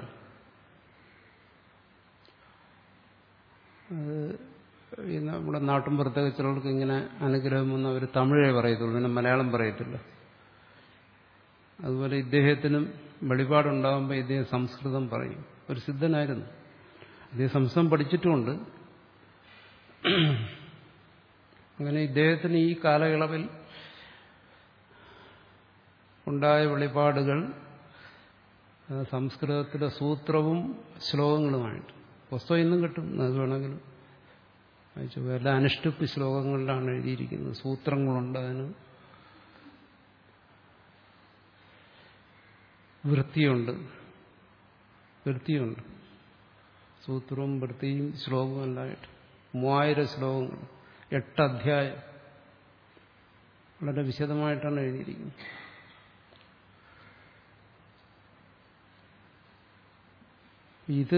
അത് ഈ നമ്മുടെ നാട്ടിൻപുറത്തൊക്കെ ചിലർക്ക് ഇങ്ങനെ അനുഗ്രഹം വന്ന് അവർ തമിഴേ പറയത്തുള്ളൂ പിന്നെ മലയാളം പറയത്തില്ല അതുപോലെ ഇദ്ദേഹത്തിനും വെളിപാടുണ്ടാകുമ്പോൾ ഇദ്ദേഹം സംസ്കൃതം പറയും ഒരു സിദ്ധനായിരുന്നു ഇദ്ദേഹം സംസ്കൃതം പഠിച്ചിട്ടുമുണ്ട് അങ്ങനെ ഇദ്ദേഹത്തിന് ഈ കാലയളവിൽ ഉണ്ടായ വെളിപാടുകൾ ആ, സംസ്കൃതത്തിലെ സൂത്രവും ശ്ലോകങ്ങളുമായിട്ട് പുസ്തകം ഇന്നും കിട്ടും അത് വേണമെങ്കിലും വായിച്ചു എല്ലാം അനുഷ്ഠിപ്പ് ശ്ലോകങ്ങളിലാണ് എഴുതിയിരിക്കുന്നത് സൂത്രങ്ങളുണ്ട് അതിന് വൃത്തിയുണ്ട് വൃത്തിയുണ്ട് സൂത്രവും വൃത്തിയും ശ്ലോകവും എല്ലാമായിട്ട് മൂവായിരം ശ്ലോകങ്ങൾ എട്ട് അധ്യായം വളരെ വിശദമായിട്ടാണ് എഴുതിയിരിക്കുന്നത് ഇത്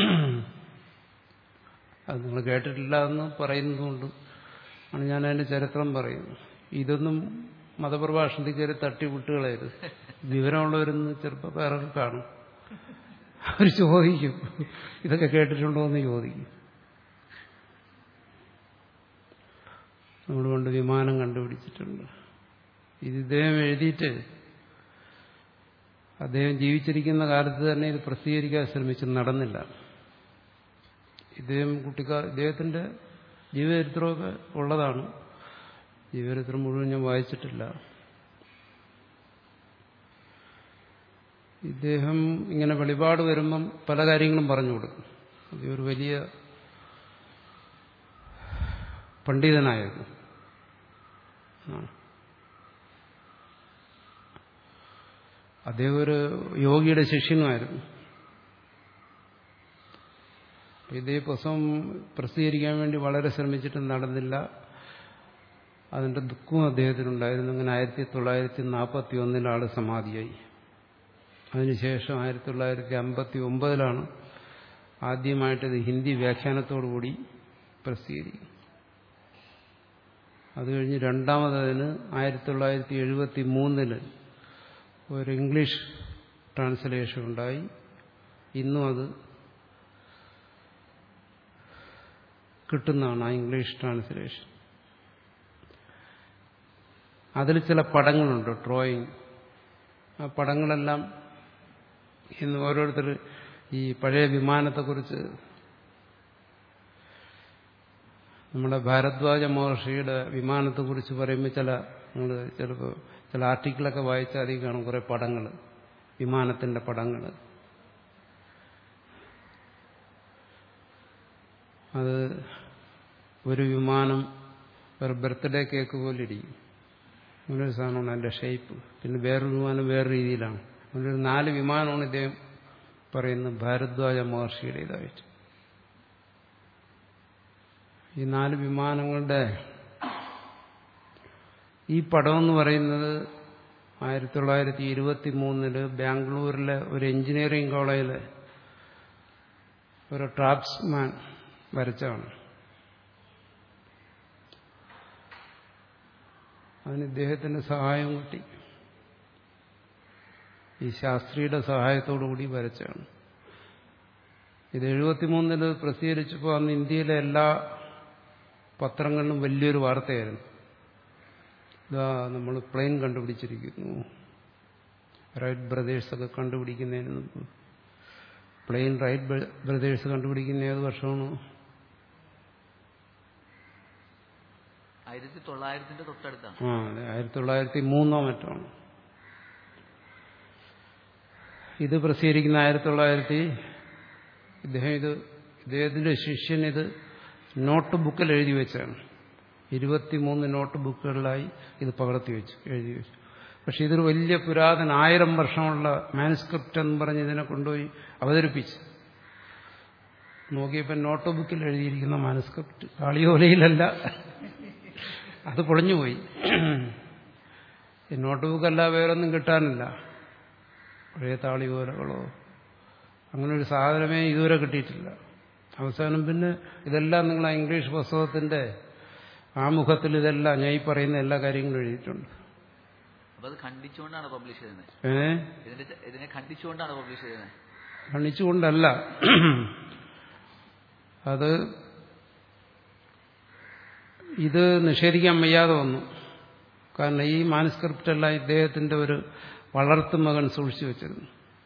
അത് നിങ്ങൾ കേട്ടിട്ടില്ല എന്ന് പറയുന്നതുകൊണ്ട് ആണ് ഞാൻ അതിന്റെ ചരിത്രം പറയുന്നത് ഇതൊന്നും മതപ്രഭാഷണത്തിൽ കയറി തട്ടിവിട്ടുകളായത് വിവരമുള്ളവരെന്ന് ചെറുപ്പക്കാരൊക്കെ കാണും അവർ ചോദിക്കും ഇതൊക്കെ കേട്ടിട്ടുണ്ടോ എന്ന് ചോദിക്കും നമ്മൾ കൊണ്ട് വിമാനം കണ്ടുപിടിച്ചിട്ടുണ്ട് ഇത് ഇദ്ദേഹം എഴുതിയിട്ട് അദ്ദേഹം ജീവിച്ചിരിക്കുന്ന കാലത്ത് തന്നെ ഇത് പ്രസിദ്ധീകരിക്കാൻ ശ്രമിച്ചു നടന്നില്ല ഇദ്ദേഹം കുട്ടിക്കാർ ഇദ്ദേഹത്തിന്റെ ജീവചരിത്രമൊക്കെ ഉള്ളതാണ് ജീവചരിത്രം മുഴുവൻ ഞാൻ വായിച്ചിട്ടില്ല ഇദ്ദേഹം ഇങ്ങനെ വെളിപാട് വരുമ്പം പല കാര്യങ്ങളും പറഞ്ഞു കൊടുക്കും അദ്ദേഹം ഒരു വലിയ പണ്ഡിതനായിരുന്നു ആ. അദ്ദേഹം ഒരു യോഗിയുടെ ശിഷ്യനുമായിരുന്നു ഇതേ പുസ്തകം പ്രസിദ്ധീകരിക്കാൻ വേണ്ടി വളരെ ശ്രമിച്ചിട്ട് നടന്നില്ല അതിന്റെ ദുഃഖവും അദ്ദേഹത്തിനുണ്ടായിരുന്നു അങ്ങനെ ആയിരത്തി തൊള്ളായിരത്തി നാൽപ്പത്തി ഒന്നിലാണ് സമാധിയായി അതിനുശേഷം ആയിരത്തി തൊള്ളായിരത്തി അമ്പത്തി ഒമ്പതിലാണ് ആദ്യമായിട്ട് ഇത് ഹിന്ദി വ്യാഖ്യാനത്തോടുകൂടി പ്രസിദ്ധീകരിക്കും അത് കഴിഞ്ഞ് രണ്ടാമതതിന് ആയിരത്തി തൊള്ളായിരത്തി എഴുപത്തി മൂന്നില് ഒരു ഇംഗ്ലീഷ് ട്രാൻസ്ലേഷൻ ഉണ്ടായി ഇന്നും അത് കിട്ടുന്നതാണ് ആ ഇംഗ്ലീഷ് ട്രാൻസ്ലേഷൻ അതിൽ ചില പടങ്ങളുണ്ട് ഡ്രോയിങ് ആ പടങ്ങളെല്ലാം ഇന്ന് ഓരോരുത്തർ ഈ പഴയ വിമാനത്തെക്കുറിച്ച് നമ്മുടെ ഭാരദ്വാജ മഹർഷിയുടെ വിമാനത്തെക്കുറിച്ച് പറയുമ്പോൾ ചില നിങ്ങൾ ചിലപ്പോൾ ചില ആർട്ടിക്കിളൊക്കെ വായിച്ചാൽ അതിൽ കാണും കുറേ പടങ്ങൾ വിമാനത്തിന്റെ പടങ്ങൾ അത് ഒരു വിമാനം ഒരു ബർത്ത്ഡേ കേക്ക് പോലെ ഇരിക്കും അങ്ങനൊരു സാധനമാണ് അതിന്റെ ഷേപ്പ് പിന്നെ വേറൊരു വിമാനം വേറെ രീതിയിലാണ് അങ്ങനെ ഒരു നാല് വിമാനമാണ് ഇദ്ദേഹം പറയുന്നത് ഭാരദ്വാജ മഹർഷിയുടേതായിട്ട് ഈ നാല് വിമാനങ്ങളുടെ ഈ പടമെന്ന് പറയുന്നത് ആയിരത്തി തൊള്ളായിരത്തി ഇരുപത്തി മൂന്നില് ബാംഗ്ലൂരിലെ ഒരു എഞ്ചിനീയറിംഗ് കോളേജിലെ ഒരു ട്രാപ്സ്മാൻ വരച്ചാണ് അതിന് ഇദ്ദേഹത്തിന്റെ സഹായം കിട്ടി ഈ ശാസ്ത്രിയുടെ സഹായത്തോടുകൂടി വരച്ചാണ് ഇത് എഴുപത്തിമൂന്നില് പ്രസിദ്ധീകരിച്ചപ്പോൾ അന്ന് ഇന്ത്യയിലെ എല്ലാ പത്രങ്ങളിലും വലിയൊരു വാർത്തയായിരുന്നു ഇതാ നമ്മൾ പ്ലെയിൻ കണ്ടുപിടിച്ചിരിക്കുന്നു റൈറ്റ് ബ്രദേഴ്സൊക്കെ കണ്ടുപിടിക്കുന്നതിന് മുമ്പ് പ്ലെയിൻ റൈറ്റ് ബ്രദേഴ്സ് കണ്ടുപിടിക്കുന്ന ഏത് വർഷമാണ് ആയിരത്തി തൊള്ളായിരത്തിന്റെ തൊട്ടടുത്താണ് ആ അതെ ആയിരത്തി തൊള്ളായിരത്തി മൂന്നോ മറ്റോ ആണ് ഇത് പ്രസിദ്ധീകരിക്കുന്ന ആയിരത്തി തൊള്ളായിരത്തി ഇദ്ദേഹം ഇത് ഇദ്ദേഹത്തിന്റെ ശിഷ്യൻ ഇത് നോട്ട് ബുക്കിൽ എഴുതി വെച്ചാണ് ഇരുപത്തിമൂന്ന് നോട്ട് ബുക്കുകളിലായി ഇത് പകർത്തി വെച്ചു എഴുതി വെച്ചു പക്ഷെ ഇതൊരു വലിയ പുരാതന ആയിരം വർഷമുള്ള മാനുസ്ക്രിപ്റ്റ് എന്ന് പറഞ്ഞ് ഇതിനെ കൊണ്ടുപോയി അവതരിപ്പിച്ചു നോക്കിയപ്പോൾ നോട്ട് ബുക്കിൽ എഴുതിയിരിക്കുന്ന മാനുസ്ക്രിപ്റ്റ് കാളിയോലയിലല്ല അത് പൊളിഞ്ഞുപോയി ഈ നോട്ട് ബുക്കല്ല വേറൊന്നും കിട്ടാനില്ല പഴയ താളിയോലകളോ അങ്ങനെ ഒരു സാധനമേ ഇതുവരെ കിട്ടിയിട്ടില്ല അവസാനം പിന്നെ ഇതെല്ലാം നിങ്ങൾ ആ ഇംഗ്ലീഷ് പുസ്തകത്തിന്റെ ആമുഖത്തിൽ ഇതെല്ലാം ഞാൻ ഈ പറയുന്ന എല്ലാ കാര്യങ്ങളും എഴുതിയിട്ടുണ്ട് അപ്പൊ അത് ഖണ്ഡിച്ചുകൊണ്ടാണ് പബ്ലിഷ് ചെയ്യുന്നത് ഏ ഇതിന്റെ ച- ഇതിനെ ഖണ്ഡിച്ചുകൊണ്ടാണ് പബ്ലിഷ് ചെയ്യുന്നത് ഖണ്ഡിച്ചുകൊണ്ടല്ല അത് ഇത് നിഷേധിക്കാൻ വയ്യാതെ വന്നു കാരണം ഈ മാനുസ്ക്രിപ്റ്റ് എല്ലാം ഇദ്ദേഹത്തിന്റെ ഒരു വളർത്തുമകൻ സൂക്ഷിച്ചു വെച്ചിരുന്നു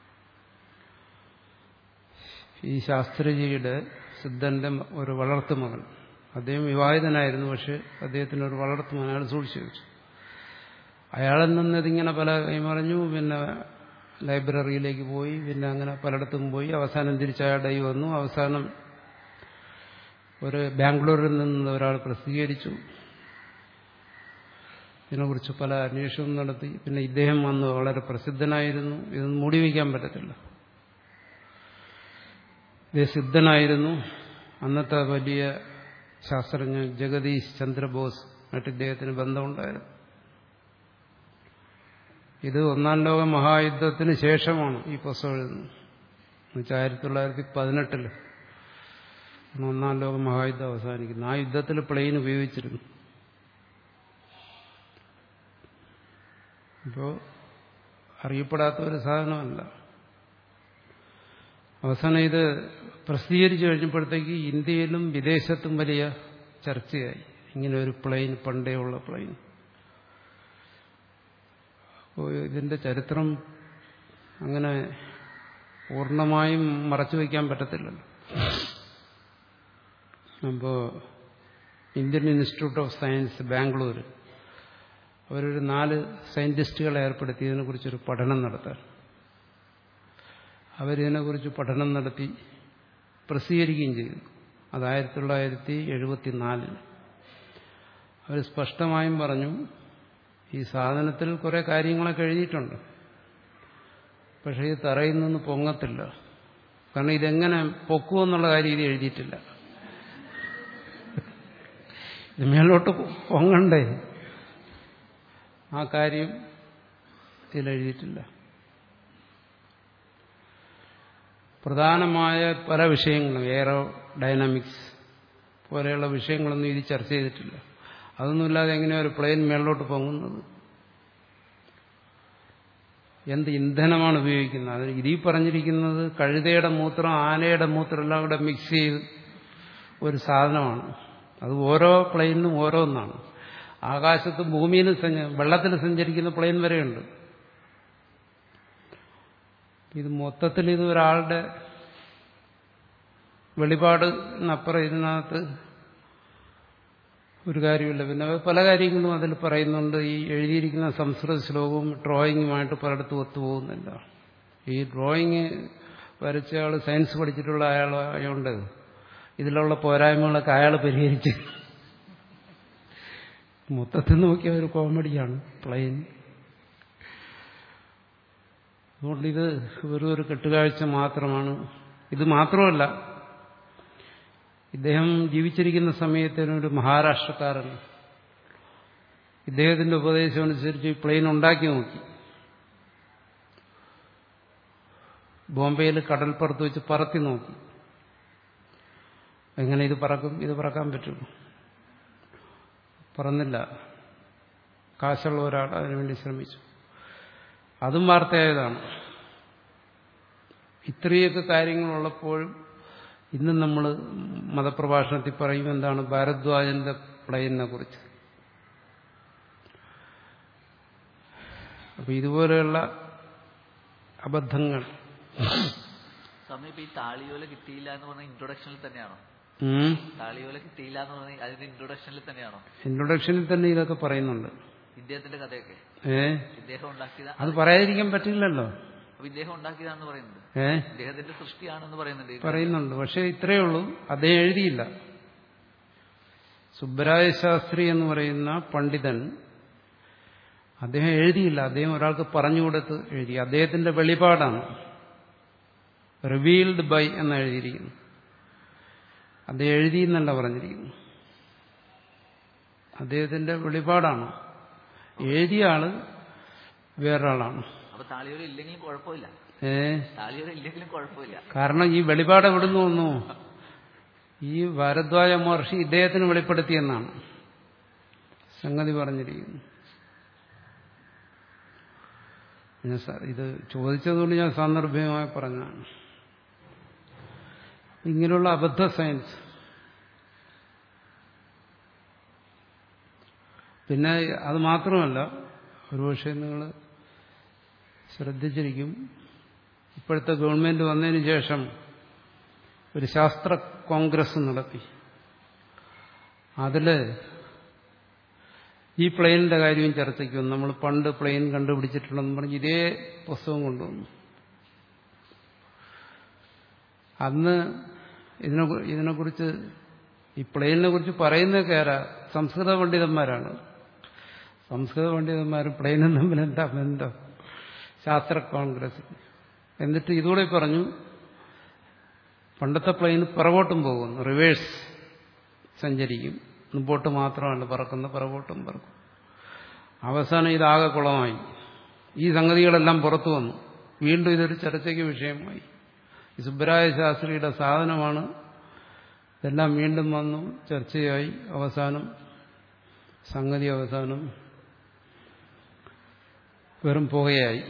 ഈ ശാസ്ത്രജിയുടെ സിദ്ധന്റെ ഒരു വളർത്തുമകൻ അദ്ദേഹം വിവാഹിതനായിരുന്നു പക്ഷെ അദ്ദേഹത്തിന് ഒരു വളർത്തുമകൻ അയാൾ സൂക്ഷിച്ചു വെച്ചു അയാളിൽ നിന്ന് ഇതിങ്ങനെ പല കൈമറിഞ്ഞു പിന്നെ ലൈബ്രറിയിലേക്ക് പോയി പിന്നെ അങ്ങനെ പലയിടത്തും പോയി അവസാനം തിരിച്ച് അയാളുടെ കൈ വന്നു അവസാനം ഒരു ബാംഗ്ലൂരിൽ നിന്ന് ഒരാൾ പ്രസിദ്ധീകരിച്ചു ഇതിനെക്കുറിച്ച് പല അന്വേഷണവും നടത്തി പിന്നെ ഇദ്ദേഹം വന്ന് വളരെ പ്രസിദ്ധനായിരുന്നു ഇതൊന്നും മൂടി വയ്ക്കാൻ പറ്റത്തില്ല ഇദ്ദേഹം സിദ്ധനായിരുന്നു അന്നത്തെ വലിയ ശാസ്ത്രജ്ഞൻ ജഗദീഷ് ചന്ദ്രബോസ് ആയിട്ട് ഇദ്ദേഹത്തിന് ബന്ധമുണ്ടായിരുന്നു ഇത് ഒന്നാം ലോക മഹായുദ്ധത്തിന് ശേഷമാണ് ഈ പുസ്തകം എഴുതുന്നത് എന്നുവെച്ചാൽ ആയിരത്തി തൊള്ളായിരത്തി പതിനെട്ടില് ഒന്നാം ലോക മഹായുദ്ധം അവസാനിക്കുന്നു ആ യുദ്ധത്തിൽ പ്ലെയിൻ ഉപയോഗിച്ചിരുന്നു ഇപ്പോൾ അറിയപ്പെടാത്ത ഒരു സാധനമല്ല അവസാനം ഇത് പ്രസിദ്ധീകരിച്ചു കഴിഞ്ഞപ്പോഴത്തേക്ക് ഇന്ത്യയിലും വിദേശത്തും വലിയ ചർച്ചയായി ഇങ്ങനെ ഒരു പ്ലെയിൻ പണ്ടേ ഉള്ള പ്ലെയിൻ അപ്പോൾ ഇതിന്റെ ചരിത്രം അങ്ങനെ പൂർണ്ണമായും മറച്ചു വയ്ക്കാൻ പറ്റത്തില്ലല്ലോ അപ്പോൾ Indian Institute of Science Bangalore അവരൊരു നാല് സയന്റിസ്റ്റുകളെ ഏർപ്പെടുത്തി ഇതിനെക്കുറിച്ചൊരു പഠനം നടത്താൻ അവരിതിനെക്കുറിച്ച് പഠനം നടത്തി പ്രസിദ്ധീകരിക്കുകയും ചെയ്തു അത് ആയിരത്തി തൊള്ളായിരത്തി എഴുപത്തിനാലിൽ അവർ സ്പഷ്ടമായും പറഞ്ഞു ഈ സാധനത്തിൽ കുറെ കാര്യങ്ങളൊക്കെ എഴുതിയിട്ടുണ്ട് പക്ഷേ ഇത് തറയിൽ നിന്ന് പൊങ്ങത്തില്ല കാരണം ഇതെങ്ങനെ പൊക്കുമെന്നുള്ള കാര്യം ഇത് എഴുതിയിട്ടില്ല ഇത് മേലോട്ട് പൊങ്ങണ്ടേ ആ കാര്യം ഇതിലെഴുതിയിട്ടില്ല പ്രധാനമായ പല വിഷയങ്ങളും എയറോ ഡൈനാമിക്സ് പോലെയുള്ള വിഷയങ്ങളൊന്നും ഇത് ചർച്ച ചെയ്തിട്ടില്ല അതൊന്നുമില്ലാതെ എങ്ങനെ ഒരു പ്ലെയിൻ മേളിലോട്ട് പൊങ്ങുന്നത് എന്ത് ഇന്ധനമാണ് ഉപയോഗിക്കുന്നത് അത് ഇതിൽ പറഞ്ഞിരിക്കുന്നത് കഴുതയുടെ മൂത്രം ആനയുടെ മൂത്രം എല്ലാം കൂടെ മിക്സ് ചെയ്ത് ഒരു സാധനമാണ് അത് ഓരോ പ്ലെയിനും ഓരോന്നാണ് ആകാശത്ത് ഭൂമിയിൽ വെള്ളത്തിൽ സഞ്ചരിക്കുന്ന പ്ലെയിൻ വരെയുണ്ട് ഇത് മൊത്തത്തിൽ ഇത് ഒരാളുടെ വെളിപാട് എന്നപ്പുറം ഇതിനകത്ത് ഒരു കാര്യമില്ല പിന്നെ പല കാര്യങ്ങളും അതിൽ പറയുന്നുണ്ട് ഈ എഴുതിയിരിക്കുന്ന സംസ്കൃത ശ്ലോകവും ഡ്രോയിങ്ങുമായിട്ട് പലയിടത്തും ഒത്തുപോകുന്നില്ല ഈ ഡ്രോയിങ് വരച്ച ആൾ സയൻസ് പഠിച്ചിട്ടുള്ള അയാളായതുകൊണ്ട് ഇതിലുള്ള പോരായ്മകളൊക്കെ അയാൾ പരിഹരിച്ച് മൊത്തത്തിൽ നോക്കിയ ഒരു കോമഡിയാണ് പ്ലെയിൻ അതുകൊണ്ട് ഇത് വെറും ഒരു കെട്ടുകാഴ്ച മാത്രമാണ് ഇത് മാത്രമല്ല ഇദ്ദേഹം ജീവിച്ചിരിക്കുന്ന സമയത്തിന് ഒരു മഹാരാഷ്ട്രക്കാരൻ ഇദ്ദേഹത്തിന്റെ ഉപദേശം അനുസരിച്ച് ഈ പ്ലെയിൻ ഉണ്ടാക്കി നോക്കി ബോംബെയിൽ കടൽപ്പുറത്ത് വെച്ച് പറത്തി നോക്കി എങ്ങനെ ഇത് പറക്കും ഇത് പറക്കാൻ പറ്റും പറന്നില്ല കാശുള്ള ഒരാൾ അതിനുവേണ്ടി ശ്രമിച്ചു അതും വാർത്തയായതാണ് ഇത്രയൊക്കെ കാര്യങ്ങളുള്ളപ്പോഴും ഇന്നും നമ്മൾ മതപ്രഭാഷണത്തിൽ പറയും എന്താണ് ഭാരദ്വാജന്റെ പ്ലെയിനെ കുറിച്ച് അപ്പൊ ഇതുപോലെയുള്ള അബദ്ധങ്ങൾ സമയം ഇപ്പൊ ഈ താളിയോല കിട്ടിയില്ല എന്ന് പറഞ്ഞ ഇൻട്രൊഡക്ഷനിൽ തന്നെയാണോ താളിയോല കിട്ടിയില്ല എന്ന് പറഞ്ഞ അതിന്റെ ഇൻട്രൊഡക്ഷനിൽ തന്നെയാണോ ഇൻട്രൊഡക്ഷനിൽ തന്നെ ഇതൊക്കെ പറയുന്നുണ്ട് ഇദ്ദേഹത്തിന്റെ കഥയൊക്കെ ഏ ഇദ്ദേഹം ഉണ്ടാക്കിയതാ അത് പറയാതിരിക്കാൻ പറ്റില്ലല്ലോ അപ്പൊ ഇദ്ദേഹം ഉണ്ടാക്കിയതാണെന്ന് പറയുന്നത് ഏ ഇദ്ദേഹത്തിന്റെ സൃഷ്ടിയാണെന്ന് പറയുന്നുണ്ട് ഈ പറയുന്നുണ്ട് പക്ഷെ ഇത്രയേ ഉള്ളൂ അദ്ദേഹം എഴുതിയില്ല സുബ്ബരായ ശാസ്ത്രി എന്ന് പറയുന്ന പണ്ഡിതൻ അദ്ദേഹം എഴുതിയില്ല അദ്ദേഹം ഒരാൾക്ക് പറഞ്ഞു കൊടുത്ത് എഴുതി അദ്ദേഹത്തിന്റെ വെളിപാടാണ് റിവീൽഡ് ബൈ എന്ന് എഴുതിയിരിക്കുന്നു അദ്ദേഹം എഴുതി എന്നല്ല പറഞ്ഞിരിക്കുന്നു അദ്ദേഹത്തിന്റെ വെളിപാടാണ് എഴുതിയ ആള് വേറൊരാളാണ് അപ്പൊ താളിയോല ഇല്ലെങ്കിലും കുഴപ്പമില്ല ഏ താളിയോല ഇല്ലെങ്കിലും കുഴപ്പമില്ല കാരണം ഈ വെളിപാട് എവിടുന്ന് വന്നു ഈ ഭാരദ്വാജ മഹർഷി ഇദ്ദേഹത്തിന് വെളിപ്പെടുത്തിയെന്നാണ് സംഗതി പറഞ്ഞിരിക്കുന്നു ഞാൻ സ- ഇത് ചോദിച്ചതുകൊണ്ട് ഞാൻ സാന്ദർഭികമായി പറഞ്ഞതാണ് ഇങ്ങനെയുള്ള അബദ്ധ സയൻസ് പിന്നെ അത് മാത്രമല്ല ഒരുപക്ഷെ നിങ്ങൾ ശ്രദ്ധിച്ചിരിക്കും ഇപ്പോഴത്തെ ഗവൺമെന്റ് വന്നതിന് ശേഷം ഒരു ശാസ്ത്ര കോൺഗ്രസ് നടത്തി അതില് ഈ പ്ലെയിനിന്റെ കാര്യവും ചർച്ചയ്ക്ക് വന്നു നമ്മൾ പണ്ട് പ്ലെയിൻ കണ്ടുപിടിച്ചിട്ടുണ്ടെന്ന് പറഞ്ഞ് ഇതേ പുസ്തകം കൊണ്ടുവന്നു അന്ന് ഇതിനെ ഇതിനെക്കുറിച്ച് ഈ പ്ലെയിനിനെ കുറിച്ച് പറയുന്നതൊക്കെ ആരാ സംസ്കൃത പണ്ഡിതന്മാരാണ് സംസ്കൃത പണ്ഡിതന്മാരും പ്ലെയിനും തമ്മിൽ എന്താ ബന്ധം ശാസ്ത്ര കോൺഗ്രസ് എന്നിട്ട് ഇതുകൂടെ പറഞ്ഞു പണ്ടത്തെ പ്ലെയിൻ പിറകോട്ടും പോകുന്നു റിവേഴ്സ് സഞ്ചരിക്കും മുമ്പോട്ട് മാത്രമല്ല പറക്കുന്ന പിറകോട്ടും പറക്കും അവസാനം ഇതാകെ കുളമായി ഈ സംഗതികളെല്ലാം പുറത്തു വന്നു വീണ്ടും ഇതൊരു ചർച്ചയ്ക്ക് വിഷയമായി ഈ സുബ്ബരായ ശാസ്ത്രിയുടെ സാധനമാണ് ഇതെല്ലാം വീണ്ടും വന്നു ചർച്ചയായി അവസാനം സംഗതി അവസാനം വെറും പുകയായി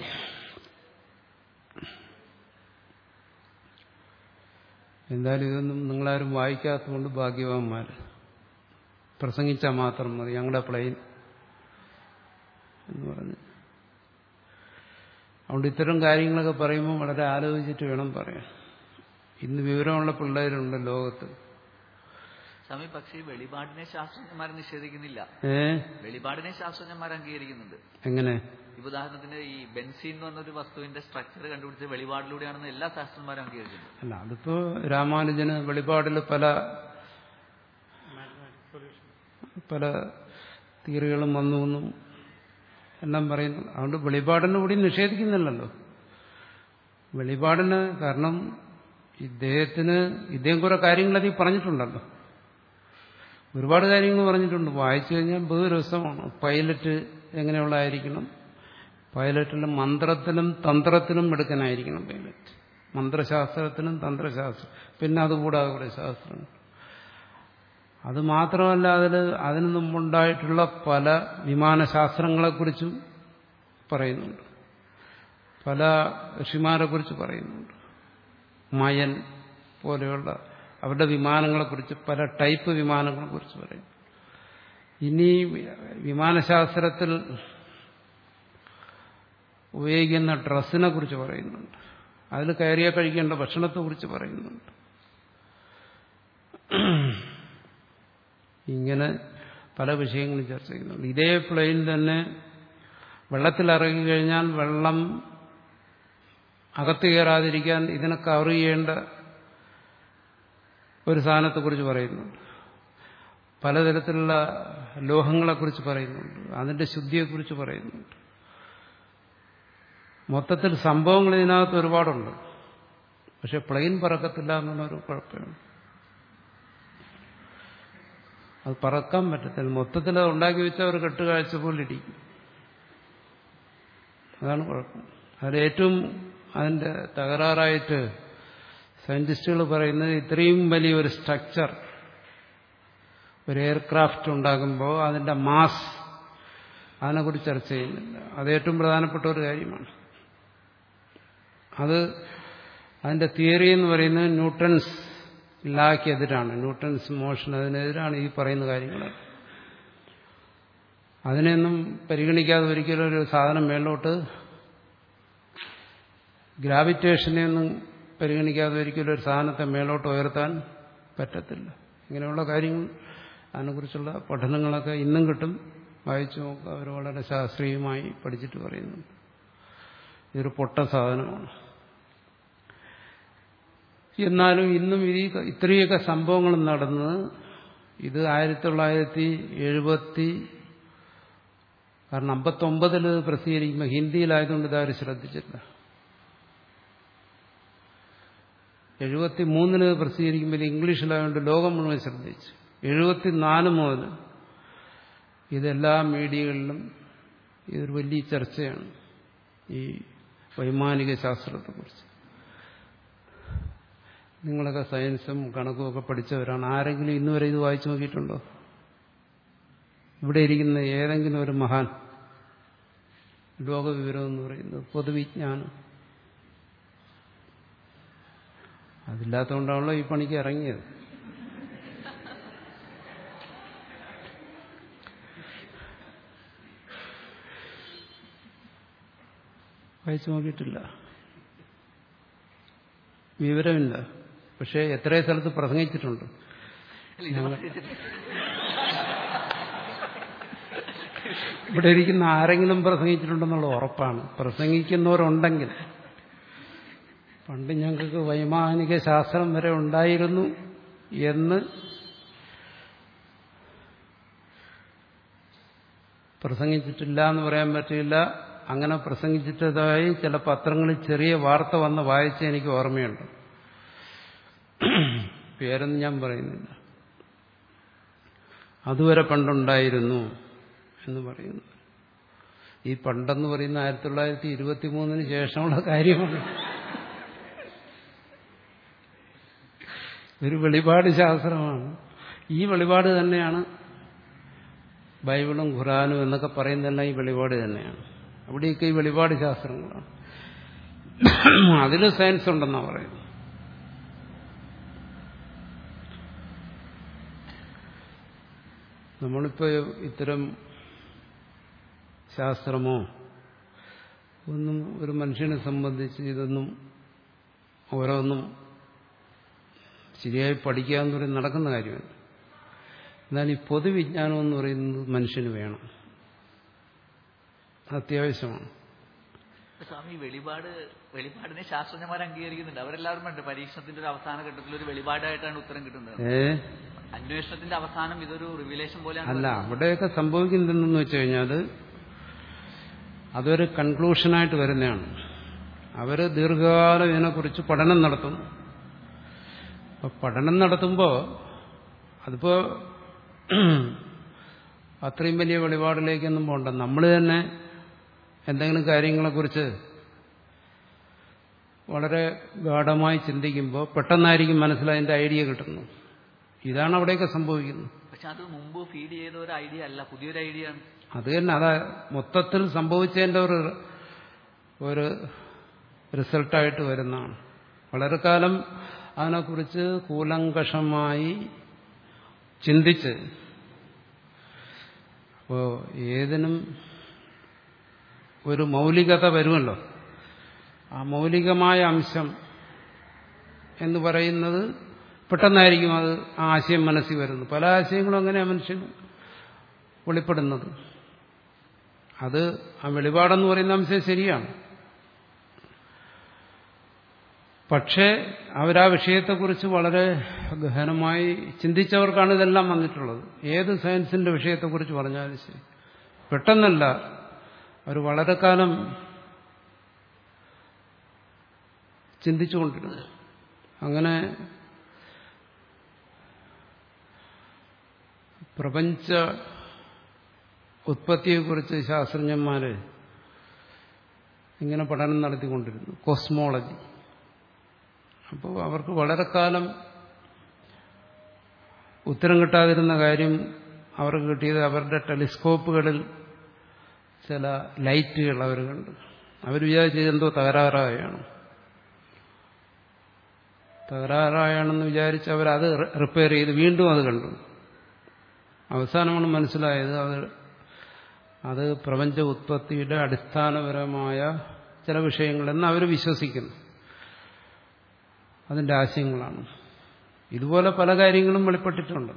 എന്തായാലും ഇതൊന്നും നിങ്ങളാരും വായിക്കാത്തതുകൊണ്ട് ഭാഗ്യവാന്മാർ പ്രസംഗിച്ചാൽ മാത്രം മതി ഞങ്ങളുടെ പ്ലെയിൻ എന്ന് പറഞ്ഞു അതുകൊണ്ട് ഇത്തരം കാര്യങ്ങളൊക്കെ പറയുമ്പോൾ വളരെ ആലോചിച്ചിട്ട് വേണം പറയാൻ ഇന്ന് വിവരമുള്ള പിള്ളേരുണ്ട് ലോകത്ത് സ്വാമി പക്ഷേ ഈ വെളിപാടിനെ ശാസ്ത്രജ്ഞന്മാർ നിഷേധിക്കുന്നില്ല ഏ വെളിപാടിനെ ശാസ്ത്രജ്ഞന്മാർ അംഗീകരിക്കുന്നുണ്ട് എങ്ങനെ ഈ ഉദാഹരണത്തിന് ഈ ബെൻസീൻ എന്ന് പറഞ്ഞൊരു വസ്തുവിന്റെ സ്ട്രക്ചർ കണ്ടുപിടിച്ച വെളിപാടിലൂടെയാണെന്ന് എല്ലാ ശാസ്ത്രന്മാരും അംഗീകരിക്കുന്നു അല്ല അതിപ്പോ രാമാനുജന് വെളിപാടിൽ പല mathematics solution. പല തിയറികളും വന്നു എന്നും എല്ലാം പറയുന്നു അതുകൊണ്ട് വെളിപാടിനെ കൂടി നിഷേധിക്കുന്നില്ലല്ലോ വെളിപാടിന് കാരണം ഇദ്ദേഹത്തിന് ഇദ്ദേഹം കുറെ കാര്യങ്ങൾ അതിൽ പറഞ്ഞിട്ടുണ്ടല്ലോ ഒരുപാട് കാര്യങ്ങൾ പറഞ്ഞിട്ടുണ്ട് വായിച്ചു കഴിഞ്ഞാൽ ബഹുരസമാണ് പൈലറ്റ് എങ്ങനെയുള്ളതായിരിക്കണം പൈലറ്റിലും മന്ത്രത്തിലും തന്ത്രത്തിലും എടുക്കാനായിരിക്കണം പൈലറ്റ് മന്ത്രശാസ്ത്രത്തിനും തന്ത്രശാസ്ത്രം പിന്നെ അതുകൂടാതെ കുറെ ശാസ്ത്രങ്ങൾ അത് മാത്രമല്ല അതിൽ അതിനു മുമ്പുണ്ടായിട്ടുള്ള പല വിമാനശാസ്ത്രങ്ങളെക്കുറിച്ചും പറയുന്നുണ്ട് പല ഋഷിമാരെക്കുറിച്ച് പറയുന്നുണ്ട് മയൻ പോലെയുള്ള അവരുടെ വിമാനങ്ങളെക്കുറിച്ച് പല ടൈപ്പ് വിമാനങ്ങളെക്കുറിച്ച് പറയും ഇനി വിമാനശാസ്ത്രത്തിൽ ഉപയോഗിക്കുന്ന ഡ്രസ്സിനെ കുറിച്ച് പറയുന്നുണ്ട് അതിൽ കയറിയാൽ കഴിക്കേണ്ട ഭക്ഷണത്തെക്കുറിച്ച് പറയുന്നുണ്ട് ഇങ്ങനെ പല വിഷയങ്ങളും ചർച്ച ചെയ്യുന്നുണ്ട് ഇതേ പ്ലെയിൻ തന്നെ വെള്ളത്തിൽ ഇറങ്ങി കഴിഞ്ഞാൽ വെള്ളം അകത്ത് കയറാതിരിക്കാൻ ഇതിനെ കവർ ചെയ്യേണ്ട ഒരു സാധനത്തെക്കുറിച്ച് പറയുന്നുണ്ട് പലതരത്തിലുള്ള ലോഹങ്ങളെക്കുറിച്ച് പറയുന്നുണ്ട് അതിന്റെ ശുദ്ധിയെക്കുറിച്ച് പറയുന്നുണ്ട് മൊത്തത്തിൽ സംഭവങ്ങൾ ഇതിനകത്ത് ഒരുപാടുണ്ട് പക്ഷെ പ്ലെയിൻ പറക്കത്തില്ല എന്നുള്ളൊരു കുഴപ്പമാണ് അത് പറക്കാൻ പറ്റത്തില്ല മൊത്തത്തിൽ അത് ഉണ്ടാക്കി വെച്ച ഒരു കെട്ടുകാഴ്ച പോലെ ഇരിക്കും അതാണ് കുഴപ്പം അതിൽ ഏറ്റവും അതിന്റെ തകരാറായിട്ട് സയന്റിസ്റ്റുകൾ പറയുന്നത് ഇത്രയും വലിയൊരു സ്ട്രക്ചർ ഒരു എയർക്രാഫ്റ്റ് ഉണ്ടാകുമ്പോൾ അതിന്റെ മാസ് അതിനെക്കുറിച്ച് ചർച്ച ചെയ്യുന്നില്ല അത് ഏറ്റവും പ്രധാനപ്പെട്ട ഒരു കാര്യമാണ് അത് അതിന്റെ തിയറി എന്ന് പറയുന്നത് ന്യൂട്ടൺസ് ലാക്കെതിരാണ് ന്യൂട്ടൺസ് മോഷൻ അതിനെതിരാണ് ഈ പറയുന്ന കാര്യങ്ങൾ അതിനെയൊന്നും പരിഗണിക്കാതെ ഒരിക്കലും ഒരു സാധനം മേലോട്ട് ഗ്രാവിറ്റേഷനെ ഒന്നും പരിഗണിക്കാതെ ഒരിക്കലും ഒരു സാധനത്തെ മേലോട്ട് ഉയർത്താൻ പറ്റത്തില്ല ഇങ്ങനെയുള്ള കാര്യങ്ങൾ അതിനെക്കുറിച്ചുള്ള പഠനങ്ങളൊക്കെ ഇന്നും കിട്ടും വായിച്ചു നോക്കുക അവർ വളരെ ശാസ്ത്രീയമായി പഠിച്ചിട്ട് പറയുന്നുണ്ട് ഇതൊരു പൊട്ട സാധനമാണ് എന്നാലും ഇന്നും ഈ ഇത്രയൊക്കെ സംഭവങ്ങൾ നടന്ന് ഇത് ആയിരത്തി തൊള്ളായിരത്തി എഴുപത്തി കാരണം അമ്പത്തൊമ്പതിൽ പ്രസിദ്ധീകരിക്കുമ്പോൾ ഹിന്ദിയിലായതുകൊണ്ട് ഇതാരും ശ്രദ്ധിച്ചില്ല എഴുപത്തി മൂന്നിന് പ്രസിദ്ധീകരിക്കുമ്പോൾ ഇംഗ്ലീഷിലായതുകൊണ്ട് ലോകം മുഴുവൻ ശ്രദ്ധിച്ചു എഴുപത്തിനാല് മുതൽ ഇതെല്ലാ മീഡിയകളിലും ഇതൊരു വലിയ ചർച്ചയാണ് ഈ വൈമാനിക ശാസ്ത്രത്തെക്കുറിച്ച് നിങ്ങളൊക്കെ സയൻസും കണക്കും ഒക്കെ പഠിച്ചവരാണ് ആരെങ്കിലും ഇന്നുവരെ ഇത് വായിച്ചു നോക്കിയിട്ടുണ്ടോ ഇവിടെ ഇരിക്കുന്ന ഏതെങ്കിലും ഒരു മഹാൻ ലോകവിവരം എന്ന് പറയുന്നത് പൊതുവിജ്ഞാനം അതില്ലാത്തതുകൊണ്ടാണല്ലോ ഈ പണിക്ക് ഇറങ്ങിയത് വായിച്ചു നോക്കിയിട്ടില്ല വിവരമില്ല പക്ഷേ എത്രയോ സ്ഥലത്ത് പ്രസംഗിച്ചിട്ടുണ്ട് അല്ല, ഇത് പ്രത്യേകിച്ച് ഇവിടെ ഇരിക്കുന്ന ആരെങ്കിലും പ്രസംഗിച്ചിട്ടുണ്ടെന്നുള്ള ഉറപ്പാണ് പ്രസംഗിക്കുന്നവരുണ്ടെങ്കിൽ പണ്ട് ഞങ്ങൾക്ക് വൈമാനിക ശാസ്ത്രം വരെ ഉണ്ടായിരുന്നു എന്ന് പ്രസംഗിച്ചിട്ടില്ല എന്ന് പറയാൻ പറ്റില്ല അങ്ങനെ പ്രസംഗിച്ചിട്ടതായി ചില പത്രങ്ങളിൽ ചെറിയ വാർത്ത വന്ന് വായിച്ച എനിക്ക് ഓർമ്മയുണ്ട് പേരൊന്നും ഞാൻ പറയുന്നില്ല അതുവരെ പണ്ടുണ്ടായിരുന്നു എന്ന് പറയുന്നു ഈ പണ്ടെന്ന് പറയുന്ന ആയിരത്തി തൊള്ളായിരത്തി ഇരുപത്തി മൂന്നിന് ശേഷമുള്ള കാര്യമാണ് ഒരു വെളിപാട് ശാസ്ത്രമാണ് ഈ വെളിപാട് തന്നെയാണ് ബൈബിളും ഖുറാനും എന്നൊക്കെ പറയുന്നതെല്ലാം ഈ വെളിപാട് തന്നെയാണ് അവിടെയൊക്കെ ഈ വെളിപാട് ശാസ്ത്രങ്ങളാണ് അതിൽ സയൻസ് ഉണ്ടെന്നാണ് പറയുന്നത് നമ്മളിപ്പോൾ ഇത്തരം ശാസ്ത്രമോ ഒന്നും ഒരു മനുഷ്യനെ സംബന്ധിച്ച് ഇതൊന്നും ഓരോന്നും ശരിയായി പഠിക്കുക എന്ന് പറയുന്നത് നടക്കുന്ന കാര്യമല്ല എന്നാൽ ഈ പൊതുവിജ്ഞാനം എന്ന് പറയുന്നത് മനുഷ്യന് വേണം അത്യാവശ്യമാണ് സ്വാമി വെളിപാട് വെളിപാടിനെ ശാസ്ത്രജ്ഞന്മാർ അംഗീകരിക്കുന്നുണ്ട് അവരെല്ലാവരും ഉണ്ട് പരീക്ഷണത്തിന്റെ ഒരു അവസാന ഘട്ടത്തിൽ ഒരു വെളിപാടായിട്ടാണ് ഉത്തരം കിട്ടുന്നത് ഏ അന്വേഷണത്തിന്റെ അവസാനം ഇതൊരു റിവിലേഷൻ പോലെയാണ് അല്ല അവിടെയൊക്കെ സംഭവിക്കുന്നതെന്ന് വെച്ച് കഴിഞ്ഞാൽ അതൊരു കൺക്ലൂഷനായിട്ട് വരുന്നതാണ് അവർ ദീർഘകാലം ഇതിനെക്കുറിച്ച് പഠനം നടത്തും അപ്പൊ പഠനം നടത്തുമ്പോൾ അതിപ്പോ അത്രയും വലിയ വെളിപാടിലേക്കൊന്നും പോകണ്ട നമ്മൾ തന്നെ എന്തെങ്കിലും കാര്യങ്ങളെക്കുറിച്ച് വളരെ ഗാഠമായി ചിന്തിക്കുമ്പോൾ പെട്ടെന്നായിരിക്കും മനസ്സിലതിൻ്റെ ഐഡിയ കിട്ടുന്നത് ഇതാണ് അവിടെയൊക്കെ സംഭവിക്കുന്നത് പക്ഷെ അത് മുമ്പ് ഫീഡ് ചെയ്ത ഒരു ഐഡിയ അല്ല പുതിയൊരു ഐഡിയ ആണ് അത് തന്നെ അതാ മൊത്തത്തിൽ സംഭവിച്ചതിൻ്റെ ഒരു ഒരു റിസൾട്ടായിട്ട് വരുന്നതാണ് വളരെ കാലം അതിനെക്കുറിച്ച് കൂലങ്കഷമായി ചിന്തിച്ച് അപ്പോൾ ഏതിനും ഒരു മൗലികത വരുമല്ലോ ആ മൗലികമായ അംശം എന്ന് പറയുന്നത് പെട്ടെന്നായിരിക്കും അത് ആ ആശയം മനസ്സിൽ വരുന്നത് പല ആശയങ്ങളും അങ്ങനെയാണ് മനുഷ്യൻ വെളിപ്പെടുന്നത് അത് ആ വെളിപാടെന്ന് പറയുന്ന അംശം ശരിയാണ് പക്ഷേ അവരാ വിഷയത്തെക്കുറിച്ച് വളരെ ഗഹനമായി ചിന്തിച്ചവർക്കാണ് ഇതെല്ലാം വന്നിട്ടുള്ളത് ഏത് സയൻസിന്റെ വിഷയത്തെക്കുറിച്ച് പറഞ്ഞാലും ശരി പെട്ടെന്നല്ല അവർ വളരെ കാലം ചിന്തിച്ചുകൊണ്ടിരുന്നു അങ്ങനെ പ്രപഞ്ച ഉത്പത്തിയെക്കുറിച്ച് ശാസ്ത്രജ്ഞന്മാര് ഇങ്ങനെ പഠനം നടത്തിക്കൊണ്ടിരുന്നു കോസ്മോളജി അപ്പോൾ അവർക്ക് വളരെ കാലം ഉത്തരം കിട്ടാതിരുന്ന കാര്യം അവർക്ക് കിട്ടിയത് അവരുടെ ടെലിസ്കോപ്പുകളിൽ ചില ലൈറ്റുകൾ അവർ കണ്ടു അവർ വിചാരിച്ചത് എന്തോ തകരാറായാണ് തകരാറായാണെന്ന് വിചാരിച്ച് അവരത് റിപ്പയർ ചെയ്ത് വീണ്ടും അത് കണ്ടു അവസാനമാണ് മനസ്സിലായത് അത് അത് പ്രപഞ്ച ഉത്പത്തിയുടെ അടിസ്ഥാനപരമായ ചില വിഷയങ്ങളെന്ന് അവർ വിശ്വസിക്കുന്നു അതിന്റെ ആശയങ്ങളാണ് ഇതുപോലെ പല കാര്യങ്ങളും വെളിപ്പെട്ടിട്ടുണ്ട്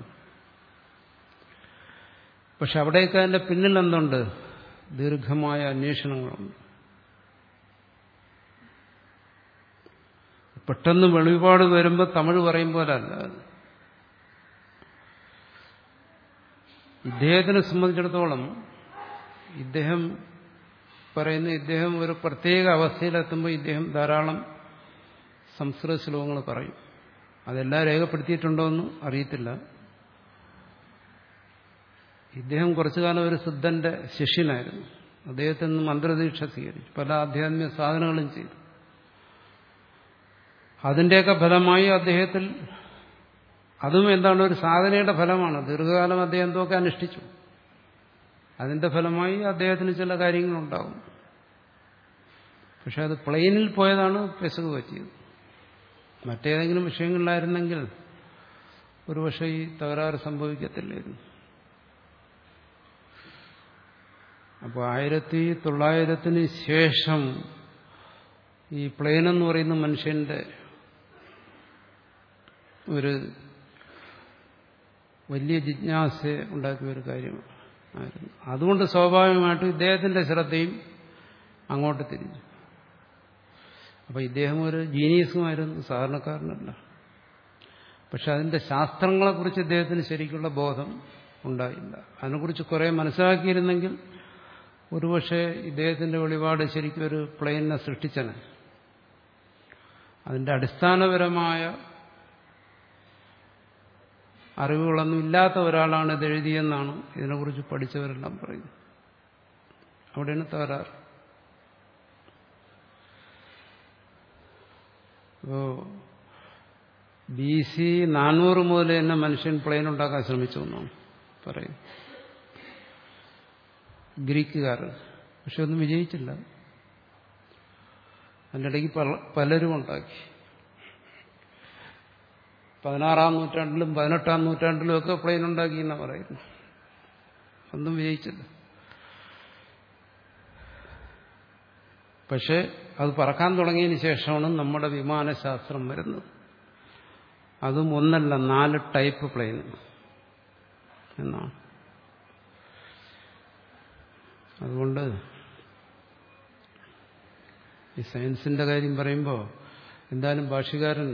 പക്ഷെ അവിടെയൊക്കെ അതിന്റെ പിന്നിൽ എന്തുണ്ട് ദീർഘമായ അന്വേഷണങ്ങളുണ്ട് പെട്ടെന്ന് വെളിപാട് വരുമ്പോൾ തമിഴ് പറയും പോലല്ല അത് ഇദ്ദേഹത്തിനെ സംബന്ധിച്ചിടത്തോളം ഇദ്ദേഹം പറയുന്ന ഇദ്ദേഹം ഒരു പ്രത്യേക അവസ്ഥയിലെത്തുമ്പോൾ ഇദ്ദേഹം ധാരാളം സംസ്കൃത ശ്ലോകങ്ങൾ പറയും അതെല്ലാം രേഖപ്പെടുത്തിയിട്ടുണ്ടോ എന്ന് അറിയത്തില്ല ഇദ്ദേഹം കുറച്ചു കാലം ഒരു സിദ്ധന്റെ ശിഷ്യനായിരുന്നു അദ്ദേഹത്തിൽ നിന്ന് മന്ത്രദീക്ഷ സ്വീകരിച്ചു പല ആധ്യാത്മിക സാധനങ്ങളും ചെയ്തു അതിന്റെയൊക്കെ ഫലമായി അദ്ദേഹത്തിൽ അതും എന്താണ് ഒരു സാധനയുടെ ഫലമാണ് ദീർഘകാലം അദ്ദേഹം എന്തൊക്കെ അനുഷ്ഠിച്ചു അതിന്റെ ഫലമായി അദ്ദേഹത്തിന് ചില കാര്യങ്ങളുണ്ടാവും പക്ഷെ അത് പ്ലെയിനിൽ പോയതാണ് പെസക് പറ്റിയത് മറ്റേതെങ്കിലും വിഷയങ്ങളിലായിരുന്നെങ്കിൽ ഒരുപക്ഷെ ഈ തകരാറ് സംഭവിക്കത്തില്ലായിരുന്നു അപ്പോൾ ആയിരത്തി തൊള്ളായിരത്തിന് ശേഷം ഈ പ്ലെയിൻ എന്ന് പറയുന്ന മനുഷ്യന്റെ ഒരു വലിയ ജിജ്ഞാസ ഉണ്ടാക്കിയ ഒരു കാര്യമായിരുന്നു അതുകൊണ്ട് സ്വാഭാവികമായിട്ടും ഇദ്ദേഹത്തിന്റെ ശ്രദ്ധയും അങ്ങോട്ട് തിരിഞ്ഞു അപ്പൊ ഇദ്ദേഹം ഒരു ജീനിയസുമായിരുന്നു സാധാരണക്കാരനല്ല പക്ഷെ അതിന്റെ ശാസ്ത്രങ്ങളെക്കുറിച്ച് ഇദ്ദേഹത്തിന് ശരിക്കുള്ള ബോധം ഉണ്ടായില്ല അതിനെക്കുറിച്ച് കുറെ മനസ്സിലാക്കിയിരുന്നെങ്കിൽ ഒരുപക്ഷെ ഇദ്ദേഹത്തിന്റെ വെളിപാട് ശരിക്കും ഒരു പ്ലെയിനെ സൃഷ്ടിച്ചനെ അതിന്റെ അടിസ്ഥാനപരമായ അറിവുകളൊന്നും ഇല്ലാത്ത ഒരാളാണ് ഇത് എഴുതിയെന്നാണ് ഇതിനെക്കുറിച്ച് പഠിച്ചവരെല്ലാം പറയുന്നത് അവിടെയാണ് തകരാറ് അപ്പോ ബി സി നാനൂറ് മുതൽ തന്നെ മനുഷ്യൻ പ്ലെയിൻ ഉണ്ടാക്കാൻ ശ്രമിച്ചു എന്നാണ് പറയും ഗ്രീക്കുകാർ പക്ഷെ ഒന്നും വിജയിച്ചില്ല അതിൻ്റെ ഇടയ്ക്ക് പലരും ഉണ്ടാക്കി പതിനാറാം നൂറ്റാണ്ടിലും പതിനെട്ടാം നൂറ്റാണ്ടിലും ഒക്കെ പ്ലെയിൻ ഉണ്ടാക്കി എന്നാ പറയുന്നു ഒന്നും വിജയിച്ചില്ല പക്ഷെ അത് പറക്കാൻ തുടങ്ങിയതിന് ശേഷമാണ് നമ്മുടെ വിമാനശാസ്ത്രം വരുന്നത് അതും ഒന്നല്ല നാല് ടൈപ്പ് പ്ലെയിൻ എന്നാണ് അതുകൊണ്ട് ഈ സയൻസിന്റെ കാര്യം പറയുമ്പോൾ എന്തായാലും ഭാഷകാരൻ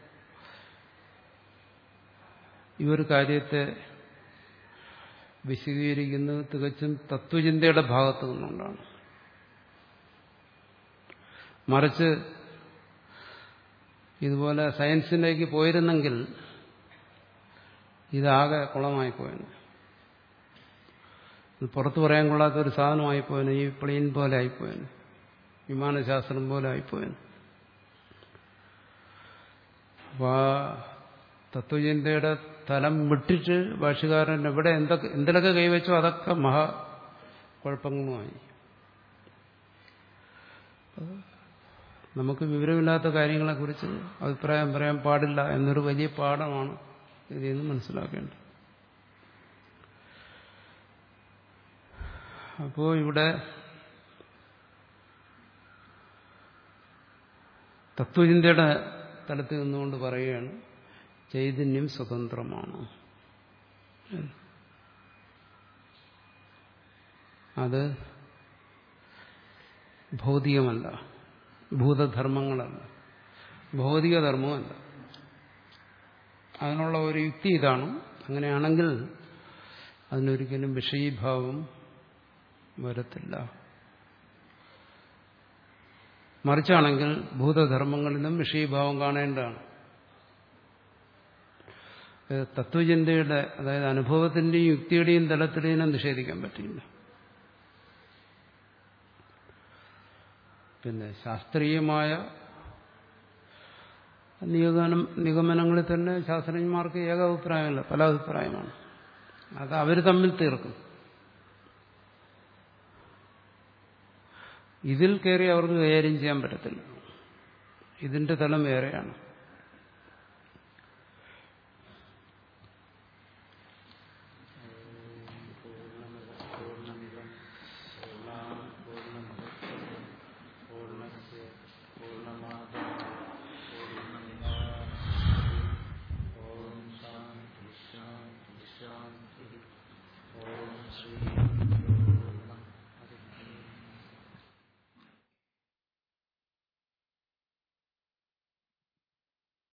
ഈ ഒരു കാര്യത്തെ വിശദീകരിക്കുന്നത് തികച്ചും തത്വചിന്തയുടെ ഭാഗത്തു നിന്നുകൊണ്ടാണ് മറിച്ച് ഇതുപോലെ സയൻസിലേക്ക് പോയിരുന്നെങ്കിൽ ഇതാകെ കുളമായി പോയന് ഇത് പുറത്തു പറയാൻ കൊള്ളാത്ത ഒരു സാധനമായി പോയന് ഈ പ്ലെയിൻ പോലെ ആയിപ്പോയന് വിമാനശാസ്ത്രം പോലെ ആയിപ്പോയന് അപ്പോൾ ആ തത്വചിന്തയുടെ തലം വിട്ടിട്ട് ഭാഷകാരൻ എവിടെ എന്തൊക്കെ എന്തിലൊക്കെ കൈവച്ചോ അതൊക്കെ മഹാ കുഴപ്പങ്ങളുമായി നമുക്ക് വിവരമില്ലാത്ത കാര്യങ്ങളെക്കുറിച്ച് അഭിപ്രായം പറയാൻ പാടില്ല എന്നൊരു വലിയ പാഠമാണ് ഇതിൽ നിന്ന് മനസ്സിലാക്കേണ്ടത് അപ്പോൾ ഇവിടെ തത്വചിന്തയുടെ തലത്തിൽ നിന്നുകൊണ്ട് പറയുകയാണ് ചൈതന്യം സ്വതന്ത്രമാണ് അത് ഭൗതികമല്ല ഭൂതധർമ്മങ്ങളല്ല ഭൗതികധർമ്മമല്ല അതിനുള്ള ഒരു യുക്തി ഇതാണ് അങ്ങനെയാണെങ്കിൽ അതിനൊരിക്കലും വിഷയീഭാവം വരത്തില്ല മറിച്ചാണെങ്കിൽ ഭൂതധർമ്മങ്ങളിലും വിഷയീഭാവം കാണേണ്ടതാണ് തത്വചിന്തയുടെ അതായത് അനുഭവത്തിന്റെയും യുക്തിയുടെയും തലത്തിലേനും നിഷേധിക്കാൻ പറ്റില്ല പിന്നെ ശാസ്ത്രീയമായ നിഗമനം നിഗമനങ്ങളിൽ തന്നെ ശാസ്ത്രജ്ഞന്മാർക്ക് ഏക അഭിപ്രായമല്ല പല അഭിപ്രായമാണ് അത് അവർ തമ്മിൽ തീർക്കും ഇതിൽ കയറി അവർക്ക് കൈകാര്യം ചെയ്യാൻ പറ്റത്തില്ല ഇതിന്റെ തലം വേറെയാണ് ശ്രീ